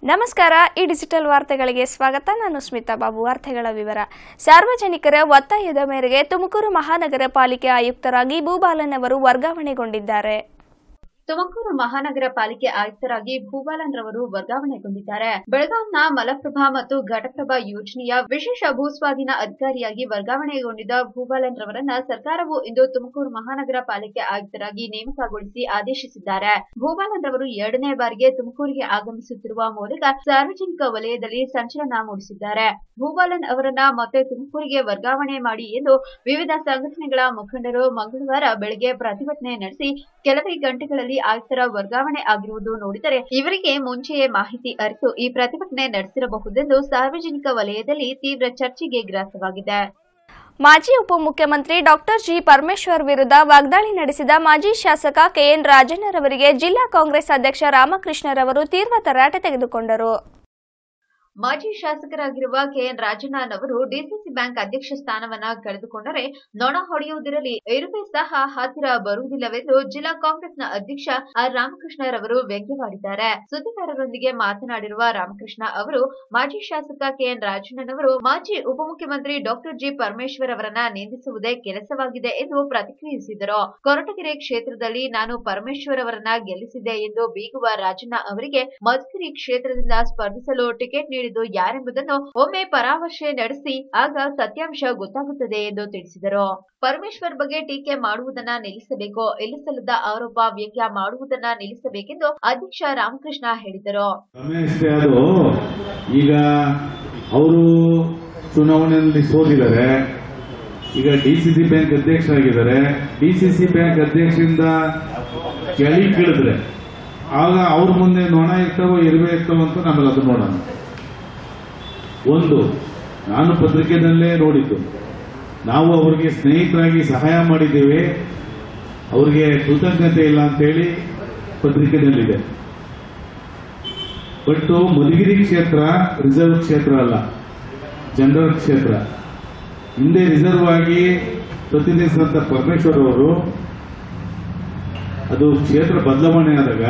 ನಮಸ್ಕಾರ ಈ ಡಿಜಿಟಲ್ ವಾರ್ತೆಗಳಿಗೆ ಸ್ವಾಗತ ನಾನು ಸ್ಮಿತಾ ಬಾಬು ವಾರ್ತೆಗಳ ವಿವರ ಸಾರ್ವಜನಿಕರ ಒತ್ತಾಯದ ಮೇರೆಗೆ ತುಮಕೂರು ಮಹಾನಗರ ಪಾಲಿಕೆ ಆಯುಕ್ತರಾಗಿ ಭೂಬಾಲನ್ ಅವರು ವರ್ಗಾವಣೆಗೊಂಡಿದ್ದಾರೆ ತುಮಕೂರು ಮಹಾನಗರ ಪಾಲಿಕೆ ಆಯುಕ್ತರಾಗಿ ಭೂಬಾಲನ್ ರವರು ವರ್ಗಾವಣೆಗೊಂಡಿದ್ದಾರೆ ಬೆಳಗಾಂನ ಮಲಪ್ರಭಾ ಮತ್ತು ಘಟಪ್ರಭಾ ಯೋಜನೆಯ ವಿಶೇಷ ಭೂಸ್ವಾಧೀನ ಅಧಿಕಾರಿಯಾಗಿ ವರ್ಗಾವಣೆಗೊಂಡಿದ್ದ ಭೂಬಾಲನ್ ರವರನ್ನ ಸರ್ಕಾರವು ಇಂದು ತುಮಕೂರು ಮಹಾನಗರ ಪಾಲಿಕೆ ಆಯುಕ್ತರಾಗಿ ನೇಮಕಗೊಳಿಸಿ ಆದೇಶಿಸಿದ್ದಾರೆ ಭೂಬಾಲನ್ ರವರು ಎರಡನೇ ಬಾರಿಗೆ ತುಮಕೂರಿಗೆ ಆಗಮಿಸುತ್ತಿರುವ ಮೂಲಕ ಸಾರ್ವಜನಿಕ ವಲಯದಲ್ಲಿ ಸಂಚಲನ ಮೂಡಿಸಿದ್ದಾರೆ ಭೂಬಾಲನ್ ಅವರನ್ನ ಮತ್ತೆ ತುಮಕೂರಿಗೆ ವರ್ಗಾವಣೆ ಮಾಡಿ ಎಂದು ವಿವಿಧ ಸಂಘಟನೆಗಳ ಮುಖಂಡರು ಮಂಗಳವಾರ ಬೆಳಗ್ಗೆ ಪ್ರತಿಭಟನೆ ನಡೆಸಿ ಕೆಲವೇ ಗಂಟೆಗಳಲ್ಲಿ ಆಯುಕ್ತರ ವರ್ಗಾವಣೆ ಆಗಿರುವುದು ನೋಡಿದರೆ ಇವರಿಗೆ ಮುಂಚೆಯೇ ಮಾಹಿತಿ ಅರಿತು ಈ ಪ್ರತಿಭಟನೆ ನಡೆಸಿರಬಹುದೆಂದು ಸಾರ್ವಜನಿಕ ವಲಯದಲ್ಲಿ ತೀವ್ರ ಚರ್ಚೆಗೆ ಗ್ರಾಸವಾಗಿದೆ ಮಾಜಿ ಉಪಮುಖ್ಯಮಂತ್ರಿ ಡಾಕ್ಟರ್ ಜಿ ಪರಮೇಶ್ವರ್ ವಿರುದ್ಧ ವಾಗ್ದಾಳಿ ನಡೆಸಿದ ಮಾಜಿ ಶಾಸಕ ಕೆಎನ್ ರಾಜಣ್ಣರವರಿಗೆ ಜಿಲ್ಲಾ ಕಾಂಗ್ರೆಸ್ ಅಧ್ಯಕ್ಷ ರಾಮಕೃಷ್ಣರವರು ತೀವ್ರ ತರಾಟೆ ತೆಗೆದುಕೊಂಡರು ಮಾಜಿ ಶಾಸಕರಾಗಿರುವ ಕೆಎನ್ ರಾಜಣ್ಣನವರು ಡಿಸಿಸಿ ಬ್ಯಾಂಕ್ ಅಧ್ಯಕ್ಷ ಸ್ಥಾನವನ್ನ ಕಳೆದುಕೊಂಡರೆ ನೊಣ ಹೊಡೆಯುವುದಿರಲಿ ಇರುವೆ ಸಹ ಹತ್ತಿರ ಬರುವುದಿಲ್ಲವೆಂದು ಜಿಲ್ಲಾ ಕಾಂಗ್ರೆಸ್ನ ಅಧ್ಯಕ್ಷ ಆರ್ ರಾಮಕೃಷ್ಣರವರು ವ್ಯಂಗ್ಯವಾಡಿದ್ದಾರೆ ಸುದ್ದಿಗಾರರೊಂದಿಗೆ ಮಾತನಾಡಿರುವ ರಾಮಕೃಷ್ಣ ಅವರು ಮಾಜಿ ಶಾಸಕ ಕೆಎನ್ ರಾಜಣ್ಣನವರು ಮಾಜಿ ಉಪಮುಖ್ಯಮಂತ್ರಿ ಡಾಕ್ಟರ್ ಜಿ ಪರಮೇಶ್ವರ್ ಅವರನ್ನ ನಿಂದಿಸುವುದೇ ಕೆಲಸವಾಗಿದೆ ಎಂದು ಪ್ರತಿಕ್ರಿಯಿಸಿದರು ಕೊರಟಗೆರೆ ಕ್ಷೇತ್ರದಲ್ಲಿ ನಾನು ಪರಮೇಶ್ವರ್ ಅವರನ್ನ ಗೆಲ್ಲಿಸಿದೆ ಎಂದು ಬೀಗುವ ರಾಜಣ್ಣ ಅವರಿಗೆ ಮಧುಗಿರಿ ಕ್ಷೇತ್ರದಿಂದ ಸ್ಪರ್ಧಿಸಲು ಟಿಕೆಟ್ ನೀಡಿದ್ದು ಯಾರೆಂಬುದನ್ನು ಒಮ್ಮೆ ಪರಾಮರ್ಶೆ ನಡೆಸಿ ಆಗ ಸತ್ಯಾಂಶ ಗೊತ್ತಾಗುತ್ತದೆ ಎಂದು ತಿಳಿಸಿದರು ಪರಮೇಶ್ವರ್ ಬಗ್ಗೆ ಟೀಕೆ ಮಾಡುವುದನ್ನ ನಿಲ್ಲಿಸಬೇಕು ಇಲ್ಲಿಸಲ್ಲದ ಆರೋಪ ವ್ಯಂಗ್ಯ ಮಾಡುವುದನ್ನ ನಿಲ್ಲಿಸಬೇಕೆಂದು ಅಧ್ಯಕ್ಷ ರಾಮಕೃಷ್ಣ ಹೇಳಿದರು ರಮೇಶ್ ಅದು ಈಗ ಅವರು ಚುನಾವಣೆಯಲ್ಲಿ ಸೋತಿದ್ದಾರೆ ಈಗ ಡಿ ಸಿ ಸಿ ಬ್ಯಾಂಕ್ ಅಧ್ಯಕ್ಷರಾಗಿದ್ದಾರೆ ಡಿ ಸಿ ಸಿ ಬ್ಯಾಂಕ್ ಅಧ್ಯಕ್ಷರಿಂದ ಕೆಳಿ ಕೇಳಿದ್ರೆ ಆಗ ಅವ್ರ ಮುಂದೆ ನೊಣ ಇರ್ತಾವೋ ಇರುವೆ ಇರ್ತಾವೋ ಅಂತ ನಮಗೆ ಅದು ನೋಡೋಣ ಒಂದು ನಾನು ಪತ್ರಿಕೆಯಲ್ಲೇ ನೋಡಿದ್ದು ನಾವು ಅವರಿಗೆ ಸ್ನೇಹಿತರಾಗಿ ಸಹಾಯ ಮಾಡಿದ್ದೇವೆ ಅವರಿಗೆ ಕೃತಜ್ಞತೆ ಇಲ್ಲ ಅಂತೇಳಿ ಪತ್ರಿಕೆಯಲ್ಲಿದೆ ಬಟ್ ಮಧುಗಿರಿ ಕ್ಷೇತ್ರ ರಿಸರ್ವ್ ಕ್ಷೇತ್ರ ಅಲ್ಲ ಜನರಲ್ ಕ್ಷೇತ್ರ ಹಿಂದೆ ರಿಸರ್ವ್ ಆಗಿ ಪ್ರತಿನಿಧಿಸಿದಂತ ಪರಮೇಶ್ವರ್ ಅವರು ಅದು ಕ್ಷೇತ್ರ ಬದಲಾವಣೆ ಆದಾಗ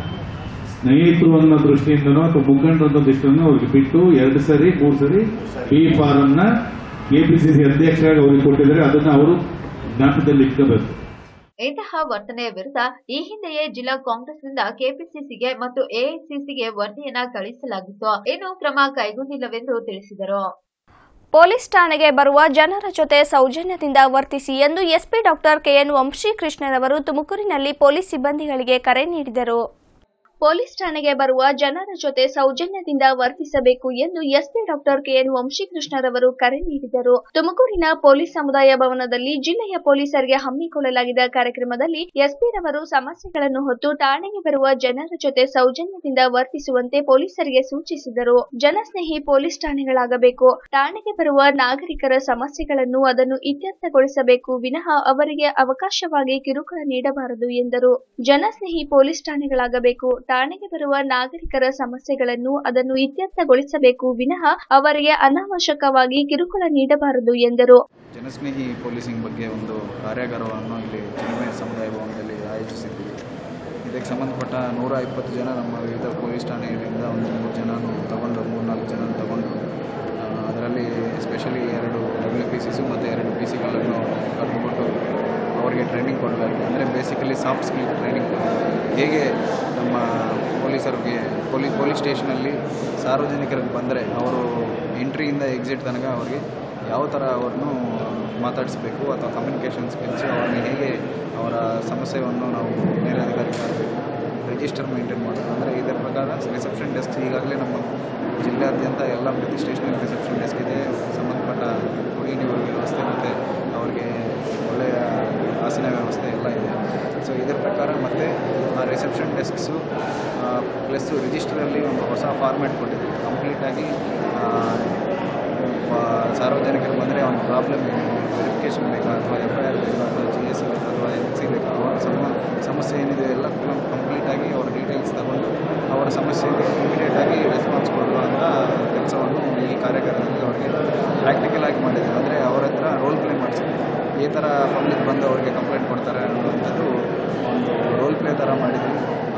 ಸ್ನೇಹಿತರು ಅನ್ನೋ ದೃಷ್ಟಿಯಿಂದನೋ ಅಥವಾ ಮುಖಂಡರು ಅನ್ನೋ ದೃಷ್ಟಿಯಿಂದ ಅವ್ರಿಗೆ ಬಿಟ್ಟು ಎರಡು ಸರಿ ಮೂರು ಸರಿ ಬಿ ಫಾರಂ ಕೆಪಿಸಿಸಿ ಅಧ್ಯಕ್ಷರಾಗಿ ಅವ್ರಿಗೆ ಕೊಟ್ಟಿದ್ದಾರೆ ಅದನ್ನ ಅವರು ಜ್ಞಾಪಕದಲ್ಲಿ ಇಟ್ಕೋಬೇಕು ಇಂತಹ ವರ್ತನೆಯ ವಿರುದ್ಧ ಈ ಹಿಂದೆಯೇ ಜಿಲ್ಲಾ ಕಾಂಗ್ರೆಸ್ನಿಂದ ಕೆಪಿಸಿಸಿಗೆ ಮತ್ತು ಎಐಸಿಸಿಗೆ ವರದಿಯನ್ನ ಕಳುಹಿಸಲಾಗಿತ್ತು ಇನ್ನು ಕ್ರಮ ಕೈಗೊಂಡಿಲ್ಲವೆಂದು ತಿಳಿಸಿದರು ಪೊಲೀಸ್ ಠಾಣೆಗೆ ಬರುವ ಜನರ ಜೊತೆ ಸೌಜನ್ಯದಿಂದ ವರ್ತಿಸಿ ಎಂದು ಎಸ್ಪಿ ಡಾಕ್ಟರ್ ಕೆಎನ್ ವಂಶೀಕೃಷ್ಣರವರು ತುಮಕೂರಿನಲ್ಲಿ ಪೊಲೀಸ್ ಸಿಬ್ಬಂದಿಗಳಿಗೆ ಕರೆ ನೀಡಿದರು ಪೊಲೀಸ್ ಠಾಣೆಗೆ ಬರುವ ಜನರ ಜೊತೆ ಸೌಜನ್ಯದಿಂದ ವರ್ತಿಸಬೇಕು ಎಂದು ಎಸ್ಪಿ ಡಾಕ್ಟರ್ ಕೆಎನ್ ವಂಶೀಕೃಷ್ಣರವರು ಕರೆ ನೀಡಿದರು ತುಮಕೂರಿನ ಪೊಲೀಸ್ ಸಮುದಾಯ ಭವನದಲ್ಲಿ ಜಿಲ್ಲೆಯ ಪೊಲೀಸರಿಗೆ ಹಮ್ಮಿಕೊಳ್ಳಲಾಗಿದ್ದ ಕಾರ್ಯಕ್ರಮದಲ್ಲಿ ಎಸ್ಪಿ ರವರು ಸಮಸ್ಯೆಗಳನ್ನು ಹೊತ್ತು ಠಾಣೆಗೆ ಬರುವ ಜನರ ಜೊತೆ ಸೌಜನ್ಯದಿಂದ ವರ್ತಿಸುವಂತೆ ಪೊಲೀಸರಿಗೆ ಸೂಚಿಸಿದರು ಜನಸ್ನೇಹಿ ಪೊಲೀಸ್ ಠಾಣೆಗಳಾಗಬೇಕು ಠಾಣೆಗೆ ಬರುವ ನಾಗರಿಕರ ಸಮಸ್ಯೆಗಳನ್ನು ಅದನ್ನು ಇತ್ಯರ್ಥಗೊಳಿಸಬೇಕು ವಿನಃ ಅವರಿಗೆ ಅವಕಾಶವಾಗಿ ಕಿರುಕುಳ ನೀಡಬಾರದು ಎಂದರು ಜನಸ್ನೇಹಿ ಪೊಲೀಸ್ ಠಾಣೆಗಳಾಗಬೇಕು ಠಾಣೆಗೆ ಬರುವ ನಾಗರಿಕರ ಸಮಸ್ಯೆಗಳನ್ನು ಅದನ್ನು ಇತ್ಯರ್ಥಗೊಳಿಸಬೇಕು ವಿನಃ ಅವರಿಗೆ ಅನಾವಶ್ಯಕವಾಗಿ ಕಿರುಕುಳ ನೀಡಬಾರದು ಎಂದರು ಜನಸ್ನೇಹಿ ಪೊಲೀಸಿಂಗ್ ಬಗ್ಗೆ ಒಂದು ಕಾರ್ಯಾಗಾರವನ್ನು ಇಲ್ಲಿ ಚಿನ್ಮಯ ಸಮುದಾಯ ಭವನದಲ್ಲಿ ಆಯೋಜಿಸಿದ್ದೀವಿ ಇದಕ್ಕೆ ಸಂಬಂಧಪಟ್ಟ ನೂರ ಇಪ್ಪತ್ತು ಜನ ನಮ್ಮ ವಿವಿಧ ಪೊಲೀಸ್ ಠಾಣೆಗಳಿಂದ ಒಂದು ಮೂರು ಜನನು ತಗೊಂಡು ಮೂರ್ನಾಲ್ಕು ಜನ ತಗೊಂಡು ಆ, ಅದರಲ್ಲಿ ಎಸ್ಪೆಷಲಿ ಎರಡು ಡಬ್ಲ್ಯೂ ಪಿ ಸಿಸು ಮತ್ತು ಎರಡು ಪಿ ಸಿಗಳನ್ನು ಕರೆದುಕೊಂಡು ಅವರಿಗೆ ಟ್ರೈನಿಂಗ್ ಕೊಡಲಾಗಿದೆ ಅಂದರೆ ಬೇಸಿಕಲಿ ಸಾಫ್ಟ್ ಸ್ಕಿಲ್ ಟ್ರೈನಿಂಗ್ ಹೇಗೆ ನಮ್ಮ ಪೊಲೀಸರಿಗೆ ಪೊಲೀ ಪೊಲೀಸ್ ಸ್ಟೇಷನಲ್ಲಿ ಸಾರ್ವಜನಿಕರಿಗೆ ಬಂದರೆ ಅವರು ಎಂಟ್ರಿಯಿಂದ ಎಕ್ಸಿಟ್ ತನಕ ಅವರಿಗೆ ಯಾವ ಥರ ಅವ್ರನ್ನು ಮಾತಾಡಿಸ್ಬೇಕು ಅಥವಾ ಕಮ್ಯುನಿಕೇಷನ್ ಸ್ಕಿಲ್ಸು ಅವ್ರನ್ನ ಹೇಗೆ ಅವರ ಸಮಸ್ಯೆಯನ್ನು ನಾವು ಮೇಲಧಿಕಾರಿಗೆ ಆಗಬೇಕು ರಿಜಿಸ್ಟರ್ ಮೇಂಟೈನ್ ಮಾಡೋದು ಅಂದರೆ ಇದರ ಪ್ರಕಾರ ರಿಸೆಪ್ಷನ್ ಡೆಸ್ಕ್ ಈಗಾಗಲೇ ನಮ್ಮ ಜಿಲ್ಲೆಯಾದ್ಯಂತ ಎಲ್ಲ ಪ್ರತಿ ಸ್ಟೇಷನಲ್ಲಿ ರಿಸೆಪ್ಷನ್ ಡೆಸ್ಕ್ ಇದೆ ಸಂಬಂಧಪಟ್ಟ ಕುಡಿ ನೀರು ವ್ಯವಸ್ಥೆ ಮತ್ತು ಅವರಿಗೆ ಒಳ್ಳೆಯ ಆಸನ ವ್ಯವಸ್ಥೆ ಎಲ್ಲ ಇದೆ ಸೊ ಇದರ ಪ್ರಕಾರ ಮತ್ತು ಆ ರಿಸೆಪ್ಷನ್ ಡೆಸ್ಕ್ಸು ಪ್ಲಸ್ಸು ರಿಜಿಸ್ಟರಲ್ಲಿ ಒಂದು ಹೊಸ ಫಾರ್ಮ್ಯಾಟ್ ಕೊಟ್ಟಿದ್ದೀವಿ ಕಂಪ್ಲೀಟಾಗಿ ಸಾರ್ವಜನಿಕರು ಬಂದರೆ ಅವ್ನ ಪ್ರಾಬ್ಲಮ್ ಏನು ವೆರಿಫಿಕೇಷನ್ ಬೇಕಾ ಅಥವಾ ಎಫ್ ಐ ಆರ್ ಬೇಕಾ ಅಥವಾ ಜಿ ಎಸ್ ಬೇಕಾ ಅಥವಾ ಎನ್ ಸಿ ಬೇಕಾ ಅವರ ಸಮ ಸಮಸ್ಯೆ ಏನಿದೆ ಎಲ್ಲ ಕಂಪ್ಲೀಟಾಗಿ ಅವರ ಡೀಟೇಲ್ಸ್ ತಗೊಂಡು ಅವರ ಸಮಸ್ಯೆಗೆ ಇಮಿಡಿಯೇಟಾಗಿ ರೆಸ್ಪಾನ್ಸ್ ಕೊಡುವಂಥ ಕೆಲಸವನ್ನು ಈ ಕಾರ್ಯಕ್ರಮದಲ್ಲಿ ಅವರಿಗೆ ಪ್ರಾಕ್ಟಿಕಲ್ ಆಗಿ ಮಾಡಿದ್ದೀವಿ ಅಂದರೆ ಅವರ ಹತ್ರ ರೋಲ್ ಪ್ಲೇ ಮಾಡಿಸಿದ್ವಿ ಈ ಥರ ಪಬ್ಲಿಕ್ ಬಂದು ಅವರಿಗೆ ಕಂಪ್ಲೇಂಟ್ ಕೊಡ್ತಾರೆ ಅನ್ನುವಂಥದ್ದು ಒಂದು ರೋಲ್ ಪ್ಲೇ ಥರ ಮಾಡಿದ್ವಿ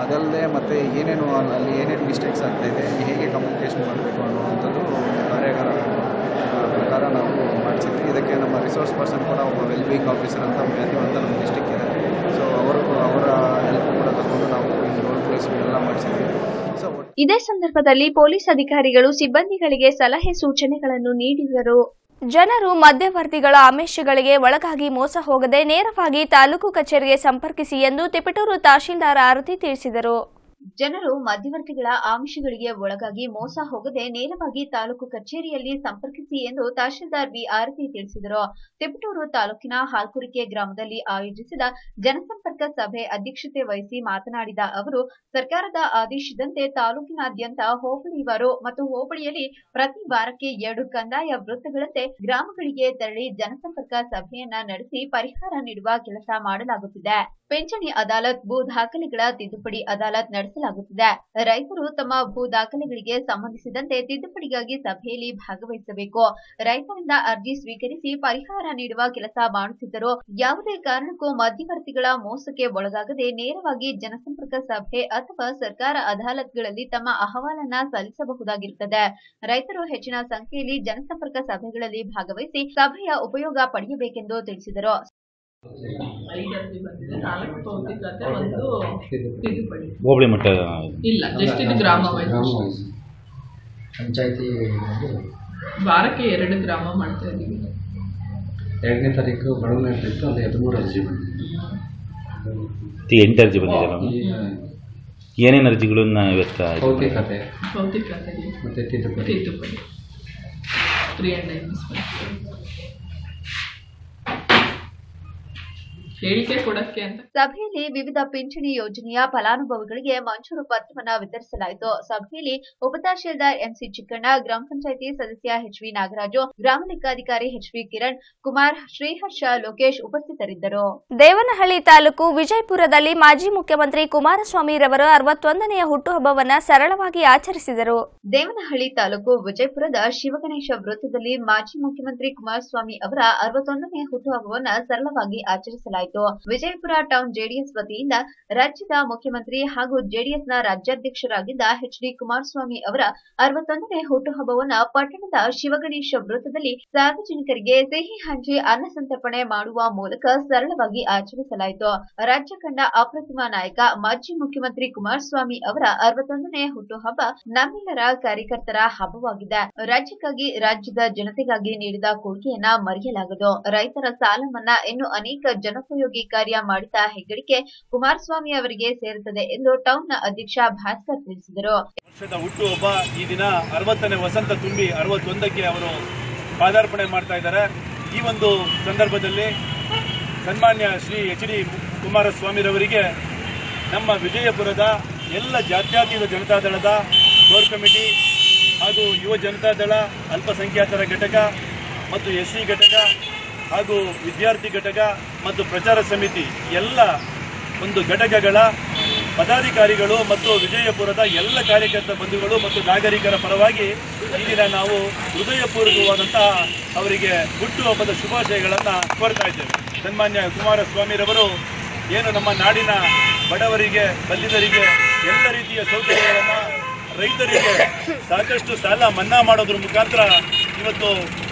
ಅದಲ್ಲದೆ ಮತ್ತು ಏನೇನು ಅಲ್ಲಿ ಅಲ್ಲಿ ಏನೇನು ಮಿಸ್ಟೇಕ್ಸ್ ಆಗ್ತಾಯಿದೆ ಹೇಗೆ ಕಮ್ಯುನಿಕೇಷನ್ ಮಾಡಬೇಕು ಅನ್ನುವಂಥದ್ದು ಒಂದು ಕಾರ್ಯಾಗಾರ ಆ, ಪ್ರಕಾರ ನಾವು ಮಾಡಿಸಿದ್ವಿ ಇದಕ್ಕೆ ನಮ್ಮ ರಿಸೋರ್ಸ್ ಪರ್ಸನ್ ಕೂಡ ಒಬ್ಬ ವೆಲ್ಬೀಯಿಂಗ್ ಆಫೀಸರ್ ಅಂತ ಮ್ಯಾಥ್ಯೂ ಅಂತ ನಮ್ಮ ಡಿಸ್ಟಿಕ್ ಇದೆ ಸೊ ಅವರು ಅವರ ಹೆಲ್ಪ್ ಕೂಡ ತಗೊಂಡು ನಾವು ಈ ರೋಲ್ ಪ್ಲೇಸ್ ಎಲ್ಲ ಮಾಡಿಸಿದ್ವಿ ಸೊ ಇದೇ ಸಂದರ್ಭದಲ್ಲಿ ಪೊಲೀಸ್ ಅಧಿಕಾರಿಗಳು ಸಿಬ್ಬಂದಿಗಳಿಗೆ ಸಲಹೆ ಸೂಚನೆಗಳನ್ನು ನೀಡಿದರು ಜನರು ಮಧ್ಯವರ್ತಿಗಳ ಆಮಿಷಗಳಿಗೆ ಒಳಗಾಗಿ ಮೋಸ ಹೋಗದೆ ನೇರವಾಗಿ ತಾಲೂಕು ಕಚೇರಿಗೆ ಸಂಪರ್ಕಿಸಿ ಎಂದು ತಿಪಟೂರು ತಹಶೀಲ್ದಾರ್ ಆರತಿ ತಿಳಿಸಿದರು ಜನರು ಮಧ್ಯವರ್ತಿಗಳ ಆಮಿಷಗಳಿಗೆ ಒಳಗಾಗಿ ಮೋಸ ಹೋಗದೆ ನೇರವಾಗಿ ತಾಲೂಕು ಕಚೇರಿಯಲ್ಲಿ ಸಂಪರ್ಕಿಸಿ ಎಂದು ತಹಶೀಲ್ದಾರ್ ಬಿ ಆರತಿ ತಿಳಿಸಿದರು ತಿಪಟೂರು ತಾಲೂಕಿನ ಹಾಲ್ಕುರಿಕೆ ಗ್ರಾಮದಲ್ಲಿ ಆಯೋಜಿಸಿದ ಜನಸಂಪರ್ಕ ಸಭೆ ಅಧ್ಯಕ್ಷತೆ ವಹಿಸಿ ಮಾತನಾಡಿದ ಅವರು ಸರ್ಕಾರದ ಆದೇಶದಂತೆ ತಾಲೂಕಿನಾದ್ಯಂತ ಹೋಬಳಿವಾರು ಮತ್ತು ಹೋಬಳಿಯಲ್ಲಿ ಪ್ರತಿ ವಾರಕ್ಕೆ ಎರಡು ಕಂದಾಯ ವೃತ್ತಗಳಂತೆ ಗ್ರಾಮಗಳಿಗೆ ತೆರಳಿ ಜನಸಂಪರ್ಕ ಸಭೆಯನ್ನ ನಡೆಸಿ ಪರಿಹಾರ ನೀಡುವ ಕೆಲಸ ಮಾಡಲಾಗುತ್ತಿದೆ ಪಿಂಚಣಿ ಅದಾಲತ್ ಭೂ ದಾಖಲೆಗಳ ತಿದ್ದುಪಡಿ ಅದಾಲತ್ ನಡೆಸಲಾಗುತ್ತಿದೆ ರೈತರು ತಮ್ಮ ಭೂ ದಾಖಲೆಗಳಿಗೆ ಸಂಬಂಧಿಸಿದಂತೆ ತಿದ್ದುಪಡಿಗಾಗಿ ಸಭೆಯಲ್ಲಿ ಭಾಗವಹಿಸಬೇಕು ರೈತರಿಂದ ಅರ್ಜಿ ಸ್ವೀಕರಿಸಿ ಪರಿಹಾರ ನೀಡುವ ಕೆಲಸ ಮಾಡುತ್ತಿದ್ದರು ಯಾವುದೇ ಕಾರಣಕ್ಕೂ ಮಧ್ಯವರ್ತಿಗಳ ಮೋಸಕ್ಕೆ ಒಳಗಾಗದೆ ನೇರವಾಗಿ ಜನಸಂಪರ್ಕ ಸಭೆ ಅಥವಾ ಸರ್ಕಾರ ಅದಾಲತ್ಗಳಲ್ಲಿ ತಮ್ಮ ಅಹವಾಲನ್ನ ಸಲ್ಲಿಸಬಹುದಾಗಿರುತ್ತದೆ ರೈತರು ಹೆಚ್ಚಿನ ಸಂಖ್ಯೆಯಲ್ಲಿ ಜನಸಂಪರ್ಕ ಸಭೆಗಳಲ್ಲಿ ಭಾಗವಹಿಸಿ ಸಭೆಯ ಉಪಯೋಗ ಪಡೆಯಬೇಕೆಂದು ತಿಳಿಸಿದರು ಐದು ಅರ್ಜಿ ಬಂದಿದೆ ನಾಲ್ಕು ಭೌತಿಕತೆ ಒಂದು ತಿದ್ದುಪಡಿ ಹೋಬಳಿ ಮಟ್ಟ ಇಲ್ಲ ಜಸ್ಟ್ ಇದು ಗ್ರಾಮ ವೈಸ್ ಪಂಚಾಯತಿ ವಾರಕ್ಕೆ ಎರಡು ಗ್ರಾಮ ಮಾಡ್ತಾ ಇದ್ದೀವಿ ಎರಡನೇ ತಾರೀಕು ಬಡವನ ಇತ್ತು ಅಲ್ಲಿ ಹದಿಮೂರು ಅರ್ಜಿ ಬಂದಿದೆ ಈಗ ಎಂಟು ಅರ್ಜಿ ಬಂದಿದೆ ಮ್ಯಾಮ್ ಈಗ ಏನೇನು ಅರ್ಜಿಗಳನ್ನ ಇವತ್ತು ಇದು ಭೌತಿಕತೆ ಭೌತಿಕತೆ ಮತ್ತು ತಿದ್ದುಪಡಿ ತಿದ್ದುಪಡಿ ತ್ರೀ ಆ್ಯಂಡ್ ನೈನ್ ಹೇಳಿಕೆ ಕೊಡಕ್ಕೆ ಅಂತ ಸಭೆಯಲ್ಲಿ ವಿವಿಧ ಪಿಂಚಣಿ ಯೋಜನೆಯ ಫಲಾನುಭವಿಗಳಿಗೆ ಮಂಜೂರು ಪತ್ರವನ್ನ ವಿತರಿಸಲಾಯಿತು ಸಭೆಯಲ್ಲಿ ಉಪತಹಶೀಲ್ದಾರ್ ಎಂಸಿ ಚಿಕ್ಕಣ್ಣ ಗ್ರಾಮ ಪಂಚಾಯಿತಿ ಸದಸ್ಯ ಎಚ್ವಿ ನಾಗರಾಜು ಗ್ರಾಮ ಲೆಕ್ಕಾಧಿಕಾರಿ ಎಚ್ವಿ ಕಿರಣ್ ಕುಮಾರ್ ಶ್ರೀಹರ್ಷ ಲೋಕೇಶ್ ಉಪಸ್ಥಿತರಿದ್ದರು ದೇವನಹಳ್ಳಿ ತಾಲೂಕು ವಿಜಯಪುರದಲ್ಲಿ ಮಾಜಿ ಮುಖ್ಯಮಂತ್ರಿ ಕುಮಾರಸ್ವಾಮಿ ರವರ ಅರವತ್ತೊಂದನೆಯ ಹುಟ್ಟುಹಬ್ಬವನ್ನ ಸರಳವಾಗಿ ಆಚರಿಸಿದರು ದೇವನಹಳ್ಳಿ ತಾಲೂಕು ವಿಜಯಪುರದ ಶಿವಗಣೇಶ ವೃತ್ತದಲ್ಲಿ ಮಾಜಿ ಮುಖ್ಯಮಂತ್ರಿ ಕುಮಾರಸ್ವಾಮಿ ಅವರ ಅರವತ್ತೊಂದನೇ ಹುಟ್ಟುಹಬ್ಬವನ್ನ ಸರಳವಾಗಿ ಆಚರಿಸಲಾಯಿತು ವಿಜಯಪುರ ಟೌನ್ ಜೆಡಿಎಸ್ ವತಿಯಿಂದ ರಾಜ್ಯದ ಮುಖ್ಯಮಂತ್ರಿ ಹಾಗೂ ಜೆಡಿಎಸ್ನ ರಾಜ್ಯಾಧ್ಯಕ್ಷರಾಗಿದ್ದ ಎಚ್ ಡಿ ಕುಮಾರಸ್ವಾಮಿ ಅವರ ಅರವತ್ತೊಂದನೇ ಹುಟ್ಟುಹಬ್ಬವನ್ನ ಪಟ್ಟಣದ ಶಿವಗಣೇಶ ವೃತ್ತದಲ್ಲಿ ಸಾರ್ವಜನಿಕರಿಗೆ ಸಿಹಿ ಹಂಚಿ ಅನ್ನ ಸಂತರ್ಪಣೆ ಮಾಡುವ ಮೂಲಕ ಸರಳವಾಗಿ ಆಚರಿಸಲಾಯಿತು ರಾಜ್ಯ ಕಂಡ ಅಪ್ರತಿಮ ನಾಯಕ ಮಾಜಿ ಮುಖ್ಯಮಂತ್ರಿ ಕುಮಾರಸ್ವಾಮಿ ಅವರ ಅರವತ್ತೊಂದನೇ ಹುಟ್ಟುಹಬ್ಬ ನಮ್ಮೆಲ್ಲರ ಕಾರ್ಯಕರ್ತರ ಹಬ್ಬವಾಗಿದೆ ರಾಜ್ಯಕ್ಕಾಗಿ ರಾಜ್ಯದ ಜನತೆಗಾಗಿ ನೀಡಿದ ಕೊಡುಗೆಯನ್ನ ಮರೆಯಲಾಗದು ರೈತರ ಸಾಲ ಮನ್ನಾ ಇನ್ನು ಅನೇಕ ಜನೋಪಯೋಗಿ ಕಾರ್ಯ ಮಾಡಿದ ಹೆಗ್ಗಳಿಕೆ ಕುಮಾರಸ್ವಾಮಿ ಅವರಿಗೆ ಸೇರುತ್ತದೆ ಎಂದು ಟೌನ್ನ ಅಧ್ಯಕ್ಷ ಭಾಸ್ಕರ್ ತಿಳಿಸಿದರು ವರ್ಷದ ಹುಟ್ಟುಹಬ್ಬ ಈ ದಿನ ಅರವತ್ತನೇ ವಸಂತ ತುಂಬಿ ಅರವತ್ತೊಂದಕ್ಕೆ ಅವರು ಪಾದಾರ್ಪಣೆ ಮಾಡ್ತಾ ಇದ್ದಾರೆ ಈ ಒಂದು ಸಂದರ್ಭದಲ್ಲಿ ಸನ್ಮಾನ್ಯ ಶ್ರೀ ಎಚ್ ಡಿ ಕುಮಾರಸ್ವಾಮಿರವರಿಗೆ ನಮ್ಮ ವಿಜಯಪುರದ ಎಲ್ಲ ಜಾತ್ಯತೀತ ಜನತಾದಳದ ಕೋರ್ ಕಮಿಟಿ ಹಾಗೂ ಯುವ ಜನತಾದಳ ಅಲ್ಪಸಂಖ್ಯಾತರ ಘಟಕ ಮತ್ತು ಎಸ್ ಸಿ ಘಟಕ ಹಾಗೂ ವಿದ್ಯಾರ್ಥಿ ಘಟಕ ಮತ್ತು ಪ್ರಚಾರ ಸಮಿತಿ ಎಲ್ಲ ಒಂದು ಘಟಕಗಳ ಪದಾಧಿಕಾರಿಗಳು ಮತ್ತು ವಿಜಯಪುರದ ಎಲ್ಲ ಕಾರ್ಯಕರ್ತ ಬಂಧುಗಳು ಮತ್ತು ನಾಗರಿಕರ ಪರವಾಗಿ ಈ ದಿನ ನಾವು ಹೃದಯಪೂರ್ವಕವಾದಂತಹ ಅವರಿಗೆ ಹುಟ್ಟುಹಬ್ಬದ ಶುಭಾಶಯಗಳನ್ನು ಕೋರ್ತಾ ಇದ್ದೇವೆ ಸನ್ಮಾನ್ಯ ಕುಮಾರಸ್ವಾಮಿರವರು ಏನು ನಮ್ಮ ನಾಡಿನ ಬಡವರಿಗೆ ಬಲ್ಲಿದರಿಗೆ ಎಲ್ಲ ರೀತಿಯ ಸೌಕರ್ಯಗಳನ್ನು ರೈತರಿಗೆ ಸಾಕಷ್ಟು ಸಾಲ ಮನ್ನಾ ಮಾಡೋದ್ರ ಮುಖಾಂತರ ಇವತ್ತು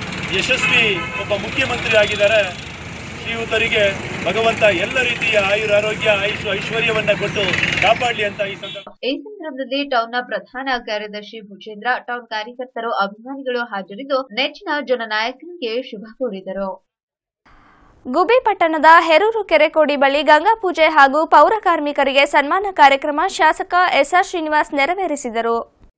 ಯಶಸ್ವಿ ಒಬ್ಬ ಮುಖ್ಯಮಂತ್ರಿ ಆಗಿದ್ದಾರೆ ಶ್ರೀಯುತರಿಗೆ ಭಗವಂತ ಎಲ್ಲ ರೀತಿಯ ಆಯುರಾರೋಗ್ಯ ಆಯುಷ್ ಐಶ್ವರ್ಯವನ್ನ ಕೊಟ್ಟು ಕಾಪಾಡಲಿ ಅಂತ ಈ ಸಂದರ್ಭ ಈ ಸಂದರ್ಭದಲ್ಲಿ ಟೌನ್ನ ಪ್ರಧಾನ ಕಾರ್ಯದರ್ಶಿ ಭುಜೇಂದ್ರ ಟೌನ್ ಕಾರ್ಯಕರ್ತರು ಅಭಿಮಾನಿಗಳು ಹಾಜರಿದ್ದು ನೆಚ್ಚಿನ ಜನನಾಯಕನಿಗೆ ಶುಭ ಕೋರಿದರು ಗುಬಿ ಪಟ್ಟಣದ ಹೆರೂರು ಕೆರೆಕೋಡಿ ಬಳಿ ಗಂಗಾ ಪೂಜೆ ಹಾಗೂ ಪೌರ ಕಾರ್ಮಿಕರಿಗೆ ಸನ್ಮಾನ ಕಾರ್ಯಕ್ರಮ ಶಾಸಕ ಎಸ್ಆರ್ ಶ್ರೀನಿವಾಸ್ ನೆರವೇರಿಸಿದರು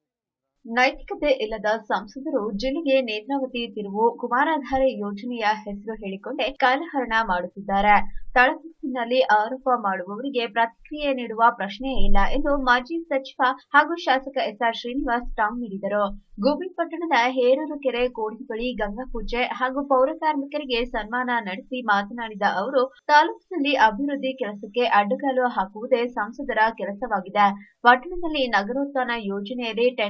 ನೈತಿಕತೆ ಇಲ್ಲದ ಸಂಸದರು ಜಿಲ್ಲೆಗೆ ನೇತ್ರಾವತಿ ತಿರುವು ಕುಮಾರಾಧಾರೆ ಯೋಜನೆಯ ಹೆಸರು ಹೇಳಿಕೊಂಡೇ ಕಾಲಹರಣ ಮಾಡುತ್ತಿದ್ದಾರೆ ತಳಮಟ್ಟಿನಲ್ಲಿ ಆರೋಪ ಮಾಡುವವರಿಗೆ ಪ್ರತಿಕ್ರಿಯೆ ನೀಡುವ ಪ್ರಶ್ನೆಯೇ ಇಲ್ಲ ಎಂದು ಮಾಜಿ ಸಚಿವ ಹಾಗೂ ಶಾಸಕ ಎಸ್ಆರ್ ಶ್ರೀನಿವಾಸ್ ಟಾಂಗ್ ನೀಡಿದರು ಗೋಬಿ ಪಟ್ಟಣದ ಹೇರೂರು ಕೆರೆ ಕೋಡಿ ಬಳಿ ಗಂಗಾ ಪೂಜೆ ಹಾಗೂ ಪೌರ ಕಾರ್ಮಿಕರಿಗೆ ಸನ್ಮಾನ ನಡೆಸಿ ಮಾತನಾಡಿದ ಅವರು ತಾಲೂಕಿನಲ್ಲಿ ಅಭಿವೃದ್ಧಿ ಕೆಲಸಕ್ಕೆ ಅಡ್ಡಗಾಲು ಹಾಕುವುದೇ ಸಂಸದರ ಕೆಲಸವಾಗಿದೆ ಪಟ್ಟಣದಲ್ಲಿ ನಗರೋತ್ಥಾನ ಯೋಜನೆಯಡಿ ಟೆಂಡರ್ ನಡೆದ